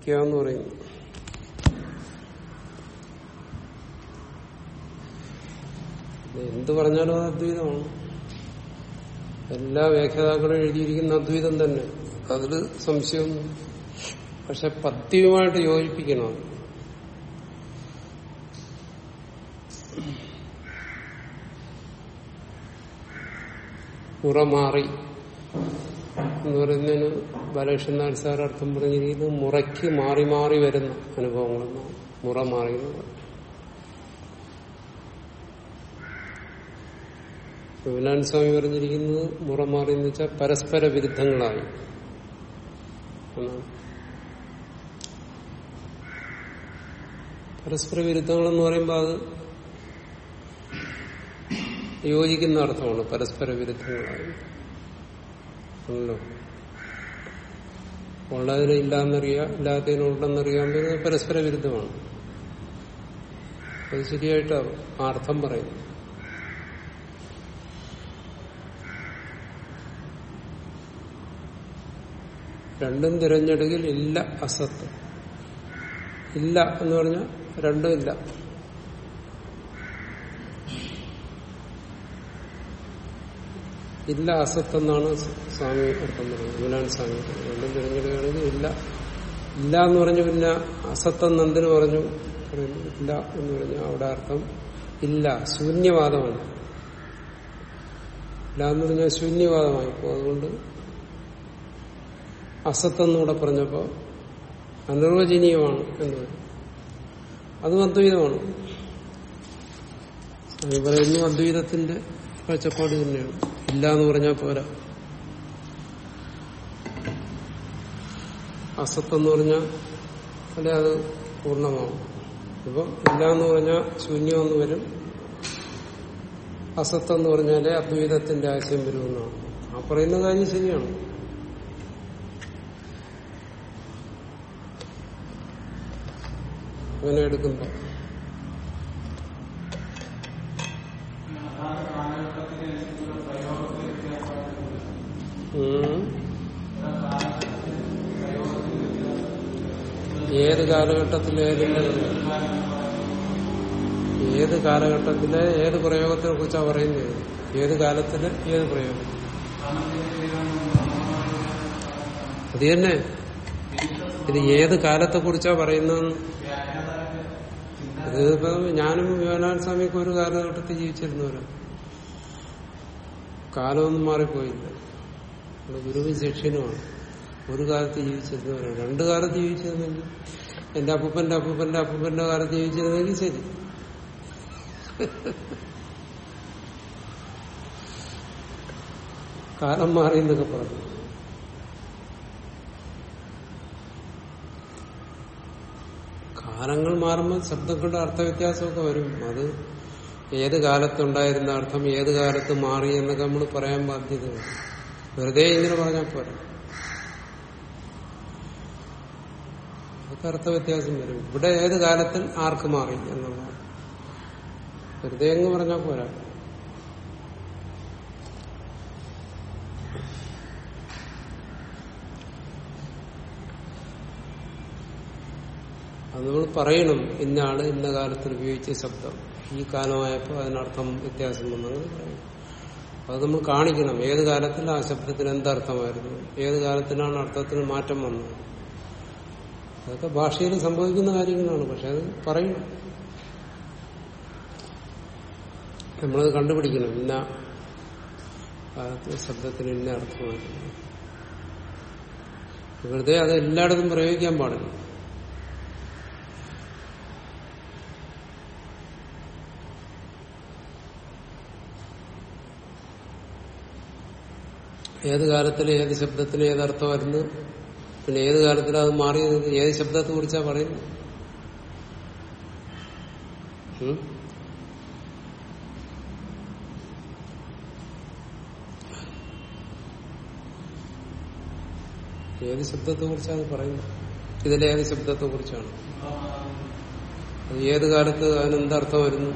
ഐക്യ എന്ന് പറയുന്നു ഇത് എന്ത് പറഞ്ഞാലും അത് അദ്വൈതമാണ് എല്ലാ വ്യാഖ്യാതാക്കളും എഴുതിയിരിക്കുന്ന അദ്വൈതം തന്നെ അതിൽ സംശയമൊന്നും പക്ഷെ പദ്യവുമായിട്ട് യോജിപ്പിക്കണം അത്. മുറ മാറി എന്ന് പറയുന്നതിന് ബാലകൃഷ്ണൻ നായർ സാർ അർത്ഥം പറഞ്ഞിരിക്കുന്നത് മുറയ്ക്ക് മാറി മാറി വരുന്ന അനുഭവങ്ങളെന്നാണ് മുറ മാറി എന്ന് പറയുന്നത്. വിപുലാൻ സ്വാമി പറഞ്ഞിരിക്കുന്നത് മുറ മാറി എന്ന് വെച്ചാൽ പരസ്പര വിരുദ്ധങ്ങളായി എന്നാണ് പരസ്പര വിരുദ്ധങ്ങളെന്ന് പറയുമ്പോൾ അത് യോജിക്കുന്ന അർത്ഥമാണ് പരസ്പര വിരുദ്ധങ്ങളായി ആണല്ലോ ഉള്ളതിനെ ഇല്ലാന്നറിയാം ഇല്ലാത്തതിനെ ഉണ്ടെന്നറിയാൻ പറ്റുന്നത് പരസ്പര വിരുദ്ധമാണ് അത് ശരിയായിട്ട് ആ അർത്ഥം പറയുന്നു രണ്ടും തിരഞ്ഞെടുക്കൽ ഇല്ല അസത്ത് ഇല്ല എന്ന് പറഞ്ഞാൽ രണ്ടും ഇല്ല ഇല്ല അസത്ത് എന്നാണ് സ്വാമി അർത്ഥം പറയുന്നത് ഗുലാൻ സ്വാമി രണ്ടും തിരഞ്ഞെടുക്കുകയാണെങ്കിൽ ഇല്ല ഇല്ല എന്ന് പറഞ്ഞു പിന്നെ അസത്തെന്ന് എന്തിനു പറഞ്ഞു പറയുന്നു ഇല്ല എന്ന് പറഞ്ഞു അവിടെ അർത്ഥം ഇല്ല ശൂന്യവാദമാണ് ഇല്ല എന്ന് പറഞ്ഞാൽ ശൂന്യവാദമായി ഇപ്പോ അതുകൊണ്ട് അസത്തെന്നൂടെ പറഞ്ഞപ്പോ അനിർവചനീയമാണ് എന്ന് പറയും അതും അദ്വൈതമാണ് സ്വാമി പറയുന്നു അദ്വൈതത്തിന്റെ കാഴ്ചപ്പാട് തന്നെയാണ് ഇല്ല എന്ന് പറഞ്ഞാൽ പോരാ അസത്തെന്ന് പറഞ്ഞാൽ അല്ലെ അത് പൂർണ്ണമാവും ഇപ്പം ഇല്ല എന്ന് പറഞ്ഞാൽ ശൂന്യമെന്ന് വരും അസത്തെന്ന് പറഞ്ഞാലേ അദ്വൈതത്തിന്റെ ആശയം വരുമെന്നാണ് ആ പറയുന്ന കാര്യം ശരിയാണ് അങ്ങനെ എടുക്കുമ്പോ ഉം. ഏത് കാലഘട്ടത്തിലെ ഏതിന്റെ ഏത് കാലഘട്ടത്തിലെ ഏത് പ്രയോഗത്തിനെ കുറിച്ചാണ് പറയുന്നത് ഏത് കാലത്തിലെ ഏത് പ്രയോഗം അത് തന്നെ ഇത് ഏത് കാലത്തെ കുറിച്ചാ പറയുന്നതെന്ന് ഇതിപ്പോ ഞാനും വിവേകാനന്ദ സ്വാമിക്ക് ഒരു കാലഘട്ടത്തിൽ ജീവിച്ചിരുന്നവരാണ് കാലമൊന്നും മാറിപ്പോയില്ല നമ്മള് ഗുരുവും ശിഷ്യനുമാണ് ഒരു കാലത്ത് ജീവിച്ചിരുന്നവരാണ് രണ്ടു കാലത്ത് ജീവിച്ചിരുന്നെങ്കിൽ എന്റെ അപ്പൂപ്പന്റെ അപ്പൂപ്പന്റെ അപ്പൂപ്പന്റെ കാലത്ത് ജീവിച്ചിരുന്നെങ്കിൽ ശരി കാലം മാറി എന്നൊക്കെ പറഞ്ഞു കാലങ്ങൾ മാറുമ്പോൾ ശബ്ദങ്ങളുടെ അർത്ഥവ്യത്യാസമൊക്കെ വരും അത് ഏത് കാലത്തുണ്ടായിരുന്ന അർത്ഥം ഏത് കാലത്ത് മാറി എന്നൊക്കെ നമ്മൾ പറയാൻ ബാധ്യതയുണ്ട് വെറുതെ ഇങ്ങനെ പറഞ്ഞാൽ പോരാ അതൊക്കെ അർത്ഥവ്യത്യാസം വരും ഇവിടെ ഏത് കാലത്തിൽ ആർക്ക് മാറി എന്നുള്ളതാണ് വെറുതെ എന്ന് പറഞ്ഞാൽ പോരാ അത് നമ്മൾ പറയണം ഇന്ന ആള് ഇന്ന കാലത്തിൽ ഉപയോഗിച്ച ശബ്ദം ഈ കാലമായപ്പോൾ അതിനർത്ഥം വ്യത്യാസം വന്നങ്ങനെ പറയും അത് നമ്മൾ കാണിക്കണം ഏത് കാലത്തിൽ ആ ശബ്ദത്തിന് എന്തർത്ഥമായിരുന്നു ഏത് കാലത്തിനാണ് അർത്ഥത്തിന് മാറ്റം വന്നത് അതൊക്കെ ഭാഷയിൽ സംഭവിക്കുന്ന കാര്യങ്ങളാണ് പക്ഷെ അത് പറയണം നമ്മളത് കണ്ടുപിടിക്കണം ഇന്ന കാലത്ത് ശബ്ദത്തിന് ഇന്ന അർത്ഥമായിരുന്നു വെറുതെ അത് എല്ലായിടത്തും പ്രയോഗിക്കാൻ പാടില്ല ഏത് കാലത്തിൽ ഏത് ശബ്ദത്തിന് ഏതർത്ഥമായിരുന്നു പിന്നെ ഏത് കാലത്തിൽ അത് മാറിയത് ഏത് ശബ്ദത്തെ കുറിച്ചാ പറയുന്നത് ഉം? ഏത് ശബ്ദത്തെ കുറിച്ചാണ് പറയുന്നത് ഇതിലെ ഏത് ശബ്ദത്തെ കുറിച്ചാണ് അത് ഏത് കാലത്ത് അതിനെന്തർത്ഥം വരുന്നു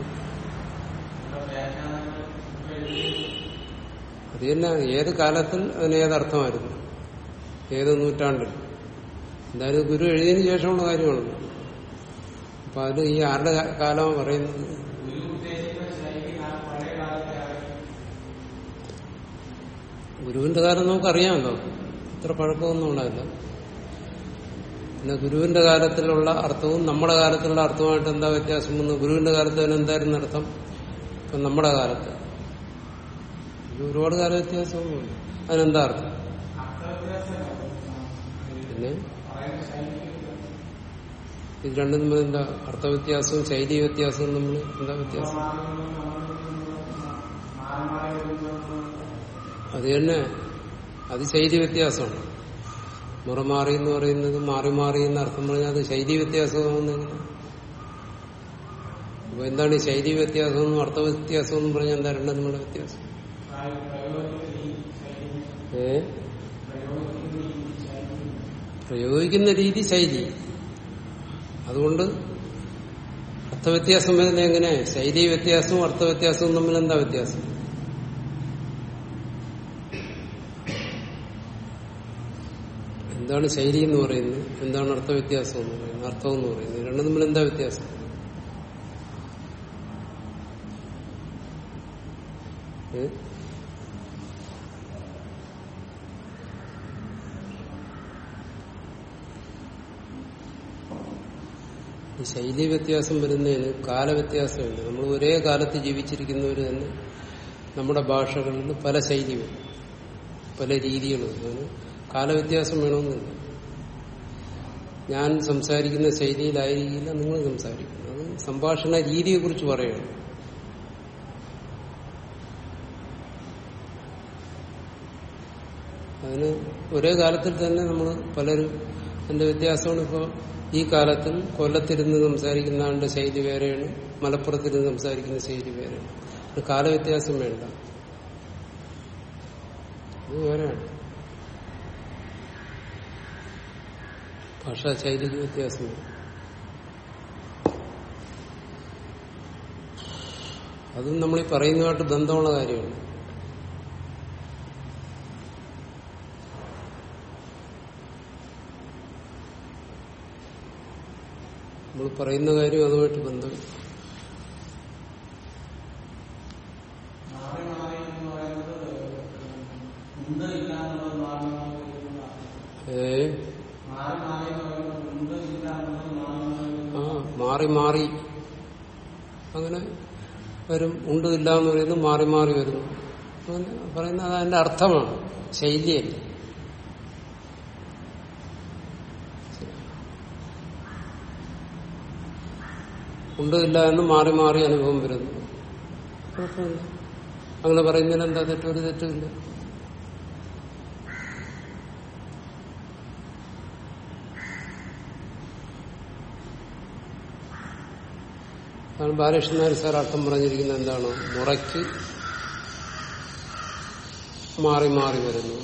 അത് തന്നെ ഏത് കാലത്തിൽ അതിന് ഏതർത്ഥമായിരുന്നു ഏത് നൂറ്റാണ്ടിൽ എന്തായാലും ഗുരു എഴുതിയതിനു ശേഷമുള്ള കാര്യമാണ് അപ്പൊ അത് ഈ ആരുടെ കാ- കാലമാണ് പറയുന്നത് ഗുരുവിന്റെ കാലം നമുക്കറിയാമല്ലോ ഇത്ര പഴക്കമൊന്നും ഉണ്ടാവില്ല പിന്നെ ഗുരുവിന്റെ കാലത്തിലുള്ള അർത്ഥവും നമ്മുടെ കാലത്തിലുള്ള അർത്ഥവുമായിട്ട് എന്താ വ്യത്യാസം വന്നു ഗുരുവിന്റെ കാലത്ത് തന്നെ എന്തായിരുന്നു അർത്ഥം ഇപ്പൊ നമ്മുടെ കാലത്ത് ഇത് ഒരുപാട് കാല വ്യത്യാസമൊന്നുമില്ല അതിനെന്താ അർത്ഥം പിന്നെ ഇത് രണ്ടും തമ്മിൽ എന്താ അർത്ഥവ്യത്യാസവും ശൈലി വ്യത്യാസവും തമ്മിൽ എന്താ വ്യത്യാസം അത് തന്നെ അത് ശൈലി വ്യത്യാസമാണ് മുറ മാറി എന്ന് പറയുന്നത് മാറി മാറി എന്ന അർത്ഥം പറഞ്ഞാൽ അത് ശൈലി വ്യത്യാസമാകുന്നെങ്കിൽ അപ്പൊ എന്താണ് ഈ ശൈലി വ്യത്യാസം എന്നും അർത്ഥ വ്യത്യാസം എന്നും പറഞ്ഞാൽ എന്താ രണ്ടും തമ്മിലുള്ള വ്യത്യാസം ഏ പ്രയോഗിക്കുന്ന രീതി ശൈലി അതുകൊണ്ട് അർത്ഥവ്യത്യാസം വരുന്നത് എങ്ങനെ ശൈലി വ്യത്യാസവും അർത്ഥവ്യത്യാസവും തമ്മിൽ എന്താ വ്യത്യാസം എന്താണ് ശൈലി എന്ന് പറയുന്നത് എന്താണ് അർത്ഥവ്യത്യാസം എന്ന് പറയുന്നത് അർത്ഥം എന്ന് പറയുന്നത് രണ്ടും തമ്മിൽ എന്താ വ്യത്യാസം ഏ? ഈ ശൈലി വ്യത്യാസം വരുന്നതിന് കാലവ്യത്യാസമുണ്ട് നമ്മൾ ഒരേ കാലത്ത് ജീവിച്ചിരിക്കുന്നവർ തന്നെ നമ്മുടെ ഭാഷകളിൽ പല ശൈലി വരും പല രീതികളും അതിന് കാലവ്യത്യാസം വേണമെന്നില്ല ഞാൻ സംസാരിക്കുന്ന ശൈലിയിലായിരിക്കില്ല നിങ്ങൾ സംസാരിക്കുന്നത് അത് സംഭാഷണ രീതിയെക്കുറിച്ച് പറയണം അതിന് ഒരേ കാലത്തിൽ തന്നെ നമ്മൾ പലരും എന്റെ വ്യത്യാസമാണ് ഇപ്പോൾ ഈ കാലത്തിൽ കൊല്ലത്തിരുന്ന് സംസാരിക്കുന്ന ആളുടെ ശൈലി വേറെയാണ് മലപ്പുറത്തിരുന്ന് സംസാരിക്കുന്ന ശൈലി വേറെയാണ് അത് കാലവ്യത്യാസം വേണ്ട ഇത് വേറെയാണ് ഭാഷാ ശൈലിക്ക് വ്യത്യാസം വരും. അതും നമ്മൾ ഈ പറയുന്നതുമായിട്ട് ബന്ധമുള്ള കാര്യമാണ് നമ്മൾ പറയുന്ന കാര്യം അതുമായിട്ട് ബന്ധം ഏ ആ മാറി മാറി അങ്ങനെ വരും ഉണ്ട് ഇല്ല എന്ന് പറയുന്നത് മാറി മാറി വരുന്നു അങ്ങനെ പറയുന്നത് അത് അതിന്റെ അർത്ഥമാണ് ശൈലിയല്ല ഉണ്ട് ഇല്ല എന്ന് മാറി മാറി അനുഭവം വരുന്നു കുഴപ്പമില്ല അങ്ങനെ പറയുന്നതിന് എന്താ തെറ്റൊരു തെറ്റുമില്ല അതാണ് ബാലകൃഷ്ണൻ നായർ സാർ അർത്ഥം പറഞ്ഞിരിക്കുന്നത് എന്താണ് മുറയ്ക്ക് മാറി മാറി വരുന്നു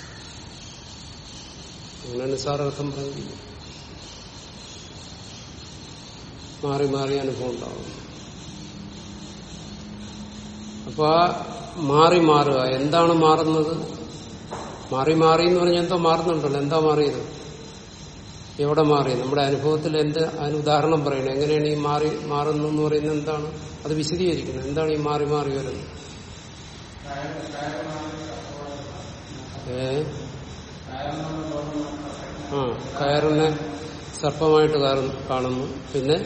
അങ്ങനെയാണ് സാർ അർത്ഥം പറഞ്ഞിരിക്കുന്നത് മാറി മാറി അനുഭവം ഉണ്ടാവും അപ്പൊ ആ മാറി മാറുക എന്താണ് മാറുന്നത് മാറി മാറി എന്ന് പറഞ്ഞാൽ എന്തോ മാറുന്നുണ്ടല്ലോ എന്താ മാറിയത് എവിടെ മാറി നമ്മുടെ അനുഭവത്തിൽ എന്ത് അതിന് ഉദാഹരണം പറയണം എങ്ങനെയാണ് ഈ മാറി മാറുന്നു എന്ന് പറയുന്നത് എന്താണ് അത് വിശദീകരിക്കുന്നത് എന്താണ് ഈ മാറി മാറി വരുന്നത് ഏ ആ കയറിനെ സർപ്പമായിട്ട് കാരു- കാണുന്നു പിന്നെ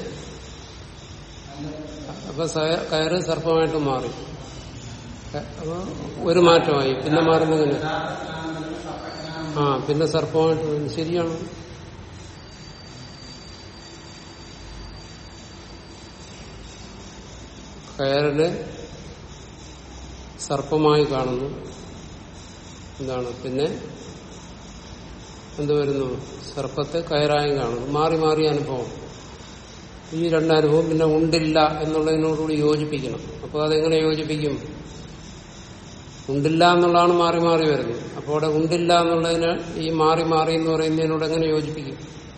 അപ്പൊ സയ- കയറ് സർപ്പമായിട്ട് മാറി ക- അപ്പൊ ഒരു മാറ്റമായി പിന്നെ മാറുന്നതിന് ആ പിന്നെ സർപ്പമായിട്ട് വരുന്നു. ശരിയാണ് കയറിനെ സർപ്പമായി കാണുന്നു എന്താണ് പിന്നെ എന്ത് വരുന്നു സർപ്പത്തെ കയറായും കാണുന്നു മാറി മാറി അനുഭവം ഈ രണ്ടനുഭവം പിന്നെ ഉണ്ടില്ല എന്നുള്ളതിനോടുകൂടി യോജിപ്പിക്കണം അപ്പോൾ അതെങ്ങനെ യോജിപ്പിക്കും ഉണ്ടില്ല എന്നുള്ളതാണ് മാറി മാറി വരുന്നത് അപ്പോൾ അവിടെ ഉണ്ടില്ല എന്നുള്ളതിന് ഈ മാറി മാറി എന്ന് പറയുന്നതിനോട് എങ്ങനെ യോജിപ്പിക്കും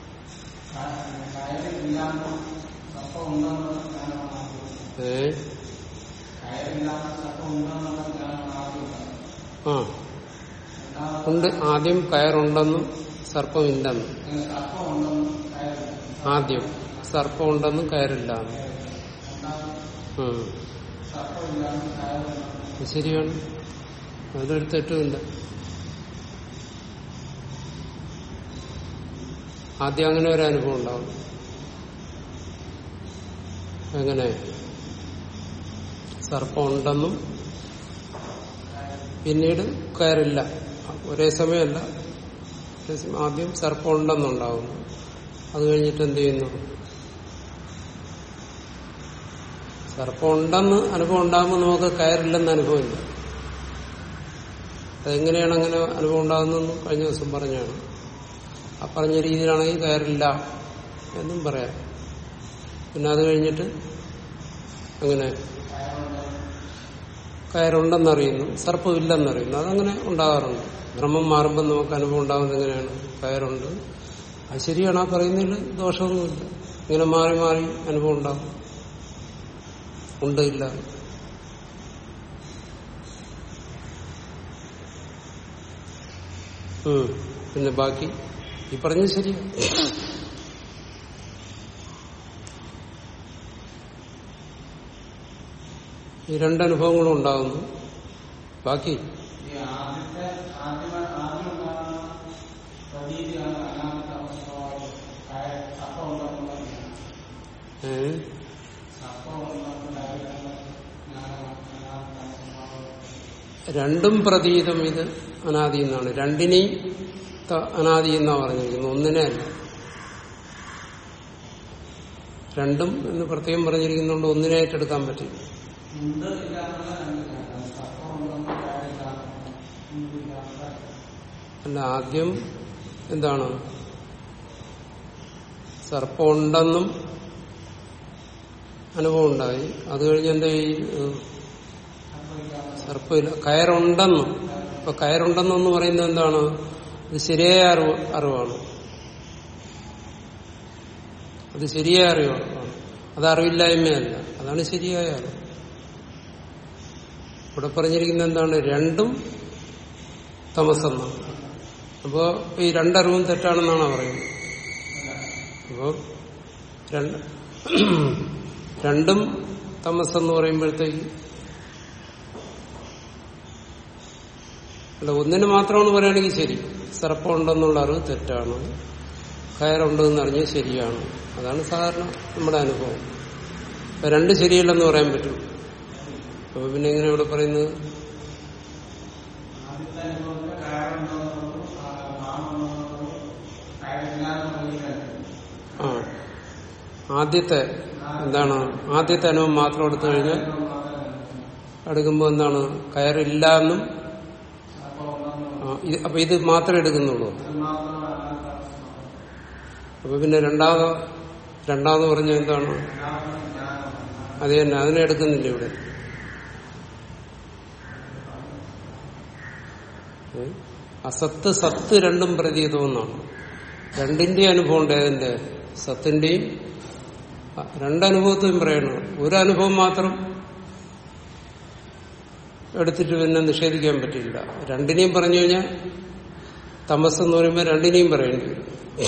ഏ ആ ഉണ്ട് ആദ്യം കയറുണ്ടെന്നും സർപ്പമില്ലെന്ന് അങ്ങനെ സർപ്പം ഉണ്ടെന്നും കയറില്ല ആദ്യം സർപ്പം ഉണ്ടെന്നും കയറില്ല ഉം. സർപ്പമില്ലാന്നും കയറില്ല അത് ശരിയാണ് അതിലൊരു തെറ്റുമില്ല ആദ്യം അങ്ങനെ ഒരു അനുഭവം ഉണ്ടാവും എങ്ങനെ സർപ്പം ഉണ്ടെന്നും പിന്നീട് കയറില്ല ഒരേ സമയമല്ല ഒരേ സമയം ആദ്യം സർപ്പം ഉണ്ടെന്നുണ്ടാവുന്നു അത് കഴിഞ്ഞിട്ട് എന്ത് ചെയ്യുന്നു സർപ്പം ഉണ്ടെന്ന് അനുഭവം ഉണ്ടാകുമ്പോൾ നമുക്ക് കയറില്ലെന്ന് അനുഭവമില്ല അതെങ്ങനെയാണ് അങ്ങനെ അനുഭവം ഉണ്ടാകുന്നതെന്ന് കഴിഞ്ഞ ദിവസം പറഞ്ഞാണ് ആ പറഞ്ഞ രീതിയിലാണെങ്കിൽ കയറില്ല എന്നും പറയാം പിന്നെ അത് കഴിഞ്ഞിട്ട് അങ്ങനെ കയറുണ്ടെന്നറിയുന്നു സർപ്പമില്ലെന്നറിയുന്നു അതങ്ങനെ ഉണ്ടാകാറുണ്ട് ഭ്രമം മാറുമ്പോൾ നമുക്ക് അനുഭവം ഉണ്ടാകുന്നത് എങ്ങനെയാണ് കയറുണ്ട് അത് ശരിയാണ് ആ പറയുന്നതിൽ ദോഷമൊന്നുമില്ല ഇങ്ങനെ മാറി മാറി അനുഭവം ഉണ്ടാകും ഉണ്ട് ഇല്ല ഉം. പിന്നെ ബാക്കി ഈ പറഞ്ഞത് ശരിയാണ് ഈ രണ്ടനുഭവങ്ങളും ഉണ്ടാകുന്നു ബാക്കി ഈ ആദ്യത്തെ ആദ്യമ ആദ്യം ഉണ്ടാകുന്ന പ്രതീതിയാണ് അനാമത്തെ അവസ്ഥമായി കയർ സർപ്പം ഉണ്ടെന്നും പറയുന്നത് ഏഹ് സർപ്പം ഉണ്ടെന്നും കയറില്ല ജ്ഞാനമാണ് അനാമത്തെ അവസ്ഥമായി രണ്ടും പ്രതീതം ഇത് അനാദി എന്നാണ് രണ്ടിനെയും ത- അനാദി എന്നാ പറഞ്ഞിരിക്കുന്നത് ഒന്നിനെ അല്ല രണ്ടും എന്ന് പ്രത്യേകം പറഞ്ഞിരിക്കുന്നുണ്ട് ഒന്നിനായിട്ട് എടുക്കാൻ പറ്റില്ല ഉണ്ട് ഇല്ല എന്നുള്ള രണ്ട് കാര്യമാണ് സർപ്പം ഉണ്ടെന്നും കയറില്ല ഉണ്ടില്ല അല്ല ആദ്യം എന്താണ് സർപ്പം ഉണ്ടെന്നും അനുഭവം ഉണ്ടായി അത് കഴിഞ്ഞ് എന്താ ഈ ഏഹ്, സർപ്പമില്ല കയറുണ്ടെന്നും ഇപ്പൊ കയറുണ്ടെന്നെന്ന് പറയുന്നത് എന്താണ് ഇത് ശരിയായ അറിവ് അറിവാണ് അത് ശരിയായ അറിവാണ് അത് അറിവില്ലായ്മയല്ല അതാണ് ശരിയായ അറിവ് ഇവിടെ പറഞ്ഞിരിക്കുന്നത് എന്താണ് രണ്ടും തമസെന്നാണ് അപ്പോ ഈ രണ്ടറിവും തെറ്റാണെന്നാണ് പറയുന്നത് അപ്പോ രണ്ട് രണ്ടും തമസെന്ന് പറയുമ്പോഴത്തേക്ക് അല്ല ഒന്നിന് മാത്രമാണ് പറയുകയാണെങ്കിൽ ശരി സർപ്പമുണ്ടെന്നുള്ള അറിവ് തെറ്റാണ് കയറുണ്ടെന്ന് അറിഞ്ഞ് ശരിയാണ് അതാണ് സാധാരണ നമ്മുടെ അനുഭവം അപ്പൊ രണ്ട് ശരിയല്ലെന്ന് പറയാൻ പറ്റും അപ്പൊ പിന്നെ എങ്ങനെ ഇവിടെ പറയുന്നത് ആദ്യത്തെ അനുഭവത്തിൽ കയറുണ്ടെന്നുള്ളതും നാമെന്നുള്ളതും കയറില്ലാന്ന് പറയുന്നത് ആ ആദ്യത്തെ എന്താണ് ആദ്യത്തെ അനുഭവം മാത്രം എടുത്തു കഴിഞ്ഞാൽ എടുക്കുമ്പോൾ എന്താണ് കയറില്ല എന്നും ആ, ഇത് അപ്പൊ ഇത് മാത്രമേ എടുക്കുന്നുള്ളൂ അപ്പൊ പിന്നെ രണ്ടാമത് രണ്ടാമത് പറഞ്ഞ എന്താണ് അത് തന്നെ അതിനെ എടുക്കുന്നില്ല ഇവിടെ ഏ? അസത്ത് സത്ത് രണ്ടും പ്രതീതമെന്നാണ് രണ്ടിന്റെയും അനുഭവം ഉണ്ട് ഏതിന്റെ സത്തിന്റെയും അ, രണ്ടനുഭവത്തെയും പറയണം ഒരു അനുഭവം മാത്രം എടുത്തിട്ട് പിന്നെ നിഷേധിക്കാൻ പറ്റില്ല രണ്ടിനെയും പറഞ്ഞു കഴിഞ്ഞാൽ തമസ് എന്ന് പറയുമ്പോൾ രണ്ടിനെയും പറയേണ്ടി വരും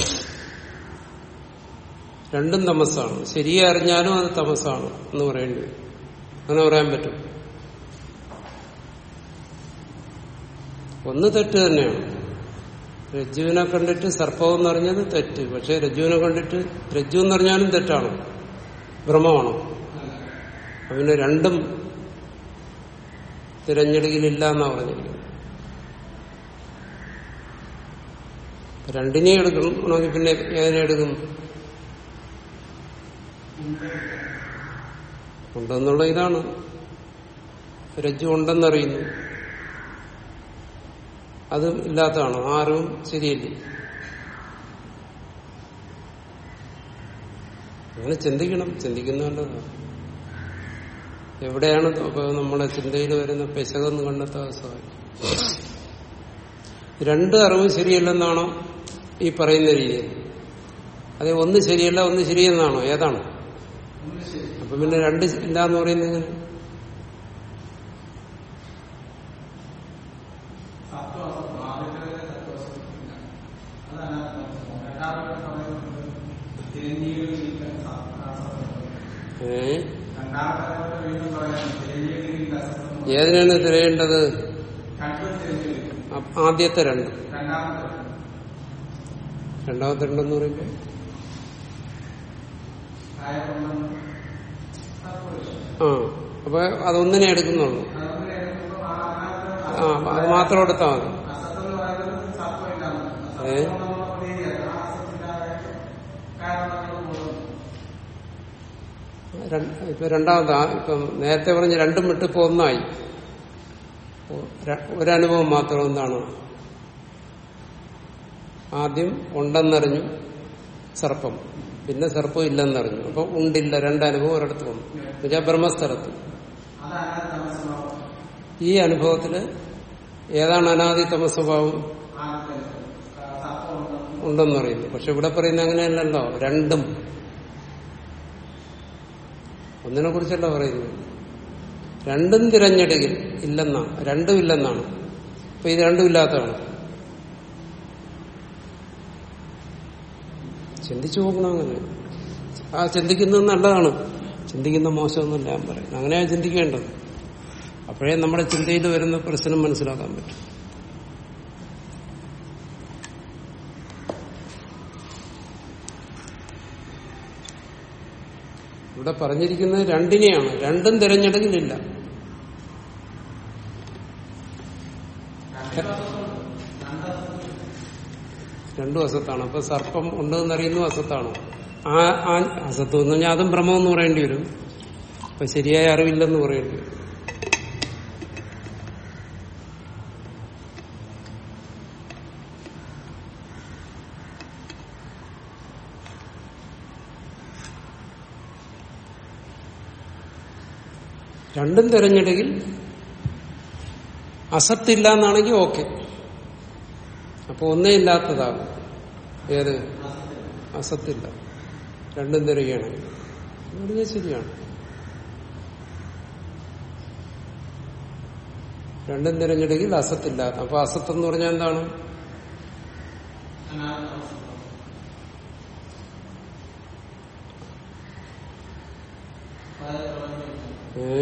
രണ്ടും തമസാണ് ശരിയെ അറിഞ്ഞാലും അത് തമസാണ് എന്ന് പറയേണ്ടി വരും അങ്ങനെ പറയാൻ പറ്റും ഒന്ന് തെറ്റ് തന്നെയാണ് രജ്ജുവിനെ കണ്ടിട്ട് സർപ്പം എന്നറിഞ്ഞത് തെറ്റ് പക്ഷെ രജ്ജുവിനെ കണ്ടിട്ട് രജ്ജു എന്നറിഞ്ഞാലും തെറ്റാണ് ഭ്രമമാണ് അപ്പൊ പിന്നെ രണ്ടും തിരഞ്ഞെടുക്കലില്ല എന്നാ പറഞ്ഞിരിക്കുന്നത് രണ്ടിനെയും എടുക്കണമെങ്കിൽ പിന്നെ ഏതിനെ എടുക്കും ഉണ്ടെന്നുള്ള ഇതാണ് രജ്ജു ഉണ്ടെന്നറിയുന്നു അത് ഇല്ലാത്തതാണോ ആരും ശരിയല്ലേ അങ്ങനെ ചിന്തിക്കണം ചിന്തിക്കുന്നതല്ലതാണ് എവിടെയാണ് ഇപ്പൊ നമ്മുടെ ചിന്തയിൽ വരുന്ന പെശകെന്ന് കണ്ടെത്താൻ സാധിക്കും രണ്ട് അറിവും ശരിയല്ലെന്നാണോ ഈ പറയുന്ന രീതിയിൽ അതെ ഒന്ന് ശരിയല്ല ഒന്ന് ശരിയെന്നാണോ ഏതാണ് അപ്പൊ പിന്നെ രണ്ട് ഇല്ല എന്ന് പറയുന്നത് എങ്ങനെ? തത്വം ആദ്യത്തെ തത്വം അതാണ് ചിരഞ്ജീവികളിൽ അസത്വം ഏ രണ്ടാമത്തെ പോലെ വീണ്ടും പറയാം ചിരഞ്ജീവികളിൽ അസത്വം ഏതിനാണ് തിരയേണ്ടത് രണ്ടും ചിരഞ്ജീവി അ- ആദ്യത്തെ രണ്ട് രണ്ടാമത്തെ രണ്ടാമത്തെ രണ്ടെന്ന് പറയുമ്പോൾ കായകൊണ്ടം സർപ്പവിഷം ആ അപ്പൊ അതൊന്നിനെ എടുക്കുന്നുള്ളൂ അതുകൊണ്ട് എടുക്കുമ്പോൾ ആ അതിനകത്ത് ആ അത് മാത്രം എടുത്താൽ മതി അസത്വം എന്ന് പറയുന്നത് സർപ്പമില്ലാന്ന് ഏ? സത്വം നമ്മൾ പ്രതീതിയാണ് ആ അസത്തില്ലാതെ കാരണം നമ്മൾ പോകുന്നു രണ്ട്- ഇപ്പൊ രണ്ടാമത് ആ- ഇപ്പം നേരത്തെ പറഞ്ഞ രണ്ടും വിട്ട് ഇപ്പൊ ഒന്നായി ഒ- ര- ഒരനുഭവം മാത്രം എന്താണ് ആദ്യം ഉണ്ടെന്നറിഞ്ഞു സർപ്പം പിന്നെ സർപ്പം ഇല്ലെന്നറിഞ്ഞു അപ്പൊ ഉണ്ടില്ല രണ്ടനുഭവം ഒരിടത്ത് വന്നു എന്നുവെച്ചാൽ ബ്രഹ്മസ്ഥലത്ത് അതാണ് തമസ്വഭാവം ഈ അനുഭവത്തില് ഏതാണ് അനാദി തമസ്വഭാവം ആദ്യത്തെ സർപ്പം ഉണ്ടെന്ന് ഉണ്ടെന്നറിയുന്നു പക്ഷെ ഇവിടെ പറയുന്ന അങ്ങനെയല്ലല്ലോ രണ്ടും ഒന്നിനെ കുറിച്ചല്ല പറയുന്നത് രണ്ടും തിരഞ്ഞെടുക്കിൽ ഇല്ലെന്നാണ് രണ്ടും ഇല്ലെന്നാണ് അപ്പൊ ഇത് രണ്ടും ഇല്ലാത്തതാണ് ചിന്തിച്ചു നോക്കണം അങ്ങനെ ആ ചിന്തിക്കുന്നത് നല്ലതാണ് ചിന്തിക്കുന്ന മോശമൊന്നുമില്ല ഞാൻ പറയുന്നത് അങ്ങനെയാണ് ചിന്തിക്കേണ്ടത് അപ്പോഴേ നമ്മുടെ ചിന്തയിൽ വരുന്ന പ്രശ്നം മനസ്സിലാക്കാൻ പറ്റും ഇവിടെ പറഞ്ഞിരിക്കുന്നത് രണ്ടിനെയാണ് രണ്ടും തിരഞ്ഞെടുക്കലില്ല രണ്ടും അസത്താണ് അപ്പൊ സർപ്പം ഉണ്ടെന്നറിയുന്നു അസത്താണ് ആ ആ അസത്വം എന്ന് പറഞ്ഞാൽ അതും ഭ്രമമെന്ന് പറയേണ്ടി വരും അപ്പൊ ശരിയായ അറിവില്ലെന്ന് പറയേണ്ടി വരും രണ്ടും തിരഞ്ഞെടുക്കിൽ അസത്തില്ല എന്നാണെങ്കിൽ ഓക്കെ അപ്പൊ ഒന്നേ ഇല്ലാത്തതാകും ഏത് അസത്തില്ല രണ്ടും തിരയുകയാണെങ്കിൽ പറഞ്ഞാൽ ശരിയാണ് രണ്ടും തിരഞ്ഞെടുക്കിൽ അസത്തില്ലാത്ത അപ്പൊ അസത്ത് എന്ന് പറഞ്ഞാൽ എന്താണ് ഏ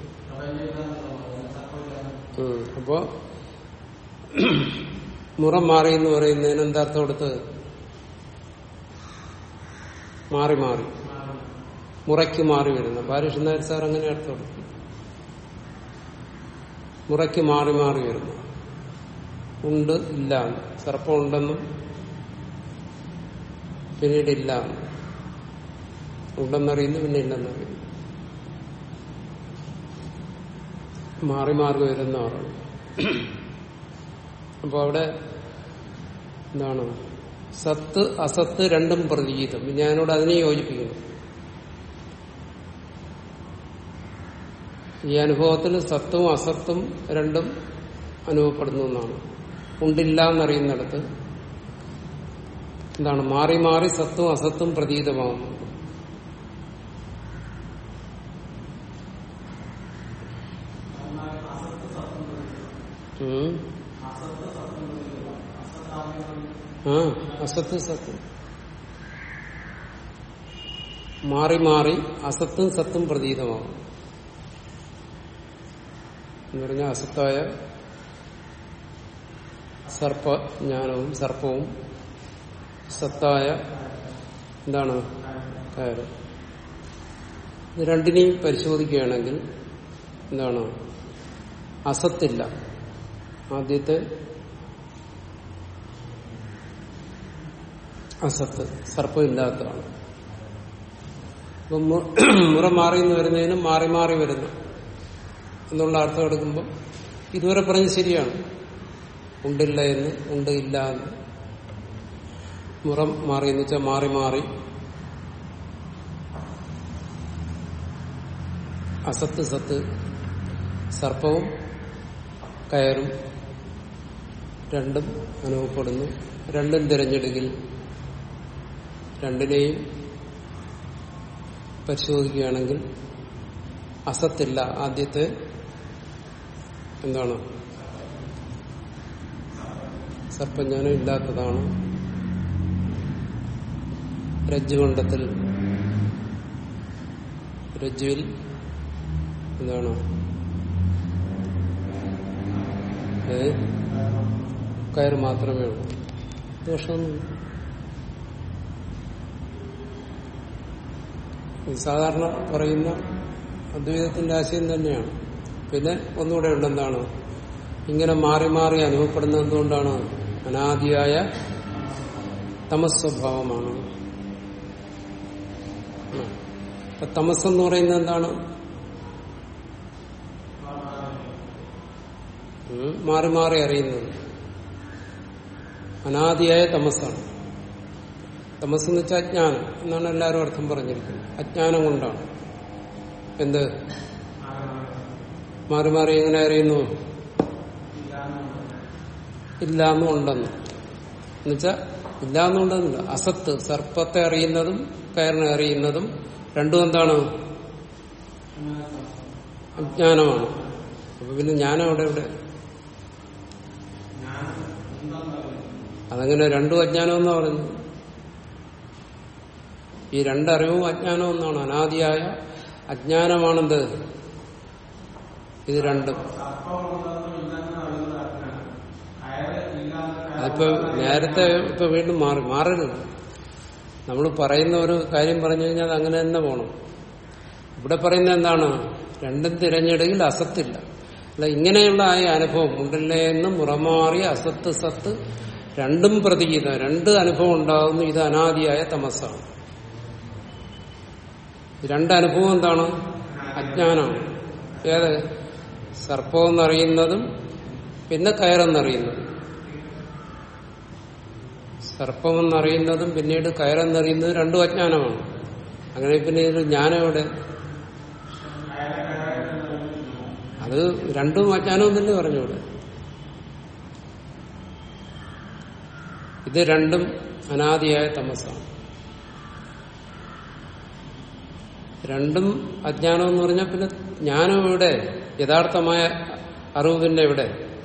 ഉം. അപ്പോ മുറം മാറി എന്ന് പറയുന്നതിന് എന്താ അർത്ഥം കൊടുത്ത് മാറി മാറി മുറയ്ക്ക് മാറി വരുന്നു ബാലകൃഷ്ണൻ നായർ സാർ അങ്ങനെ അർത്ഥം കൊടുത്തു മുറയ്ക്ക് മാറി മാറി വരുന്നു ഉണ്ട് ഇല്ല എന്ന്. സർപ്പം ഉണ്ടെന്നും പിന്നീട് ഇല്ല എന്ന്. ഉണ്ടെന്നറിയുന്നു പിന്നെ ഇല്ലെന്നറിയുന്നു മാറി മാറി വരുന്ന ആളാണ് അപ്പൊ അവിടെ എന്താണ് സത്ത് അസത്ത് രണ്ടും പ്രതീതം ഞാനോട് അതിനെ യോജിപ്പിക്കുന്നു ഈ അനുഭവത്തിൽ സത്തും അസത്തും രണ്ടും അനുഭവപ്പെടുന്നു എന്നാണ് ഉണ്ടില്ല എന്നറിയുന്നിടത്ത് എന്താണ് മാറി മാറി സത്തും അസത്തും പ്രതീതമാകുന്നു ഉം. ആ അസത്ത് സത്തും മാറി മാറി അസത്തും സത്തും പ്രതീതമാകും എന്ന് പറഞ്ഞാൽ അസത്തായ സർപ്പജ്ഞാനവും സർപ്പവും സത്തായ എന്താണ് കയറ് ഇത് രണ്ടിനെയും പരിശോധിക്കുകയാണെങ്കിൽ എന്താണ് അസത്തില്ല ആദ്യത്തെ അസത്ത് സർപ്പമില്ലാത്തതാണ് അപ്പൊ മു- മുറ മാറി എന്ന് വരുന്നതിനും മാറി മാറി വരുന്നു എന്നുള്ള അർത്ഥം എടുക്കുമ്പോൾ ഇതുവരെ പറഞ്ഞ് ശരിയാണ് ഉണ്ടില്ല എന്ന് ഉണ്ട് ഇല്ല എന്ന് മുറം മാറി എന്ന് വെച്ചാൽ മാറി മാറി അസത്ത് സത്ത് സർപ്പവും കയറും രണ്ടും അനുഭവപ്പെടുന്നു രണ്ടും തിരഞ്ഞെടുക്കിൽ രണ്ടിനെയും പരിശോധിക്കുകയാണെങ്കിൽ അസത്തില്ല ആദ്യത്തെ എന്താണ് സർപ്പജ്ഞാനം ഇല്ലാത്തതാണ് രജ്ജുകൊണ്ടത്തിൽ രജ്ജുവിൽ എന്താണ് ഏ കയർ മാത്രമേ ഉള്ളൂ ദോഷമൊന്നുമില്ല ഇത് സാധാരണ പറയുന്ന അദ്വൈതത്തിന്റെ ആശയം തന്നെയാണ് പിന്നെ ഒന്നുകൂടെ ഉണ്ടെന്താണ് ഇങ്ങനെ മാറി മാറി അനുഭവപ്പെടുന്നത് എന്തുകൊണ്ടാണ് അനാദിയായ തമസ്വഭാവമാണ് അപ്പൊ തമസ് എന്ന് പറയുന്നത് എന്താണ് ഉം, മാറി മാറി അറിയുന്നത് അനാദിയായ തമസ്സാണ് തമസ് എന്ന് വെച്ചാൽ അജ്ഞാനം എന്നാണ് എല്ലാവരും അർത്ഥം പറഞ്ഞിരിക്കുന്നത് അജ്ഞാനം കൊണ്ടാണ് എന്ത് മാറി മാറി എങ്ങനെ അറിയുന്നു ഇല്ലാന്നും ഉണ്ടെന്ന് എന്നുവെച്ചാ ഇല്ലാന്നുണ്ടെന്നില്ല അസത്ത് സർപ്പത്തെ അറിയുന്നതും കയറിനെ അറിയുന്നതും രണ്ടും എന്താണ് അജ്ഞാനമാണ് അപ്പൊ പിന്നെ ജ്ഞാനം അവിടെ ഇവിടെ അതങ്ങനെ രണ്ടും അജ്ഞാനം എന്നാ പറഞ്ഞു ഈ രണ്ടറിവും അജ്ഞാനം എന്നാണ് അനാദിയായ അജ്ഞാനമാണെന്ത് ഇത് രണ്ടും അതിപ്പോ നേരത്തെ ഇപ്പൊ വീണ്ടും മാറി മാറരുത് നമ്മൾ പറയുന്ന ഒരു കാര്യം പറഞ്ഞു കഴിഞ്ഞാൽ അത് അങ്ങനെ തന്നെ പോണം ഇവിടെ പറയുന്നത് എന്താണ് രണ്ടും തിരഞ്ഞെടുക്കിൽ അസത്തില്ല അല്ല ഇങ്ങനെയുള്ള ആ അനുഭവം ഉണ്ടല്ലേ എന്ന് മുറമാറിയ അസത്ത് സത്ത് രണ്ടും പ്രതീത രണ്ട് അനുഭവം ഉണ്ടാകുന്നു ഇത് അനാദിയായ തമസ്സാണ് രണ്ട് അനുഭവം എന്താണ് അജ്ഞാനമാണ് ഏത് സർപ്പമെന്നറിയുന്നതും പിന്നെ കയറെന്നറിയുന്നതും സർപ്പമെന്നറിയുന്നതും പിന്നീട് കയറെന്നറിയുന്നതും രണ്ടും അജ്ഞാനമാണ് അങ്ങനെ പിന്നെ ഇത് ജ്ഞാനം എവിടെ അത് രണ്ടും അജ്ഞാനവും തന്നെ പറഞ്ഞൂടെ ഇത് രണ്ടും അനാദിയായ തമസാണ് രണ്ടും അജ്ഞാനം എന്ന് പറഞ്ഞാൽ പിന്നെ ജ്ഞാനം എവിടെ യഥാർത്ഥമായ അറിവ് പിന്നെ എവിടെ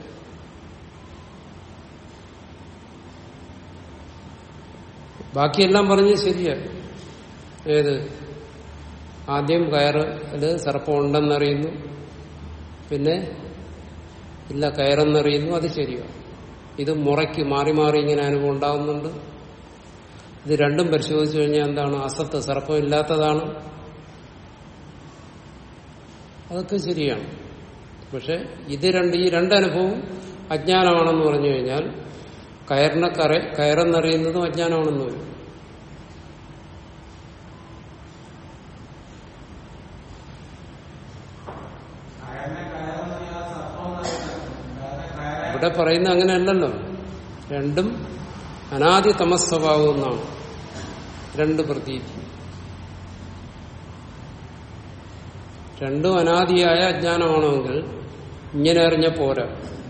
ബാക്കിയെല്ലാം പറഞ്ഞ് ശരിയാ ഏത് ആദ്യം കയറ് അത് സർപ്പം ഉണ്ടെന്നറിയുന്നു പിന്നെ ഇല്ല കയറെന്നറിയുന്നു അത് ശരിയാണ് ഇത് മുറയ്ക്ക് മാറി മാറി ഇങ്ങനെ അനുഭവം ഉണ്ടാകുന്നുണ്ട് ഇത് രണ്ടും പരിശോധിച്ചു കഴിഞ്ഞാൽ എന്താണ് അസത്ത് സർപ്പം ഇല്ലാത്തതാണ് അതൊക്കെ ശരിയാണ് പക്ഷെ ഇത് രണ്ട് ഈ രണ്ടനുഭവവും അജ്ഞാനമാണെന്ന് പറഞ്ഞു കഴിഞ്ഞാൽ കയറിനെ കറ കയറെന്നറിയുന്നതും അജ്ഞാനമാണെന്ന് വരും ഇവിടെ പറയുന്ന അങ്ങനെയല്ലല്ലോ രണ്ടും അനാദി തമസ് സ്വഭാവം എന്നാണ് രണ്ട് പ്രതീതി രണ്ടും അനാദിയായ അജ്ഞാനമാണെങ്കിൽ ഇങ്ങനെ അറിഞ്ഞ പോരാ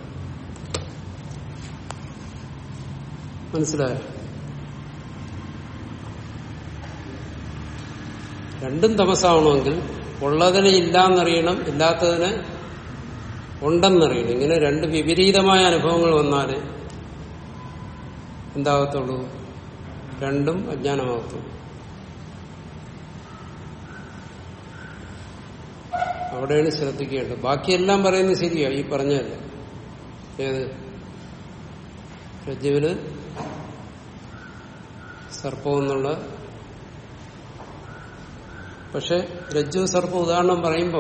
മനസ്സിലായോ രണ്ടും തമസാവണമെങ്കിൽ ഉള്ളതിനെ ഇല്ലാന്നറിയണം ഇല്ലാത്തതിനെ ഉണ്ടെന്നറിയണം ഇങ്ങനെ രണ്ട് വിപരീതമായ അനുഭവങ്ങൾ വന്നാൽ എന്താകത്തുള്ളൂ രണ്ടും അജ്ഞാനമാകത്തുള്ളൂ അവിടെയാണ് ശ്രദ്ധിക്കേണ്ടത് ബാക്കിയെല്ലാം പറയുന്നത് ശരിയാ ഈ പറഞ്ഞതല്ല ഏത് രജ്ജുവിന് സർപ്പം എന്നുള്ള പക്ഷെ രജ്ജു സർപ്പം ഉദാഹരണം പറയുമ്പോ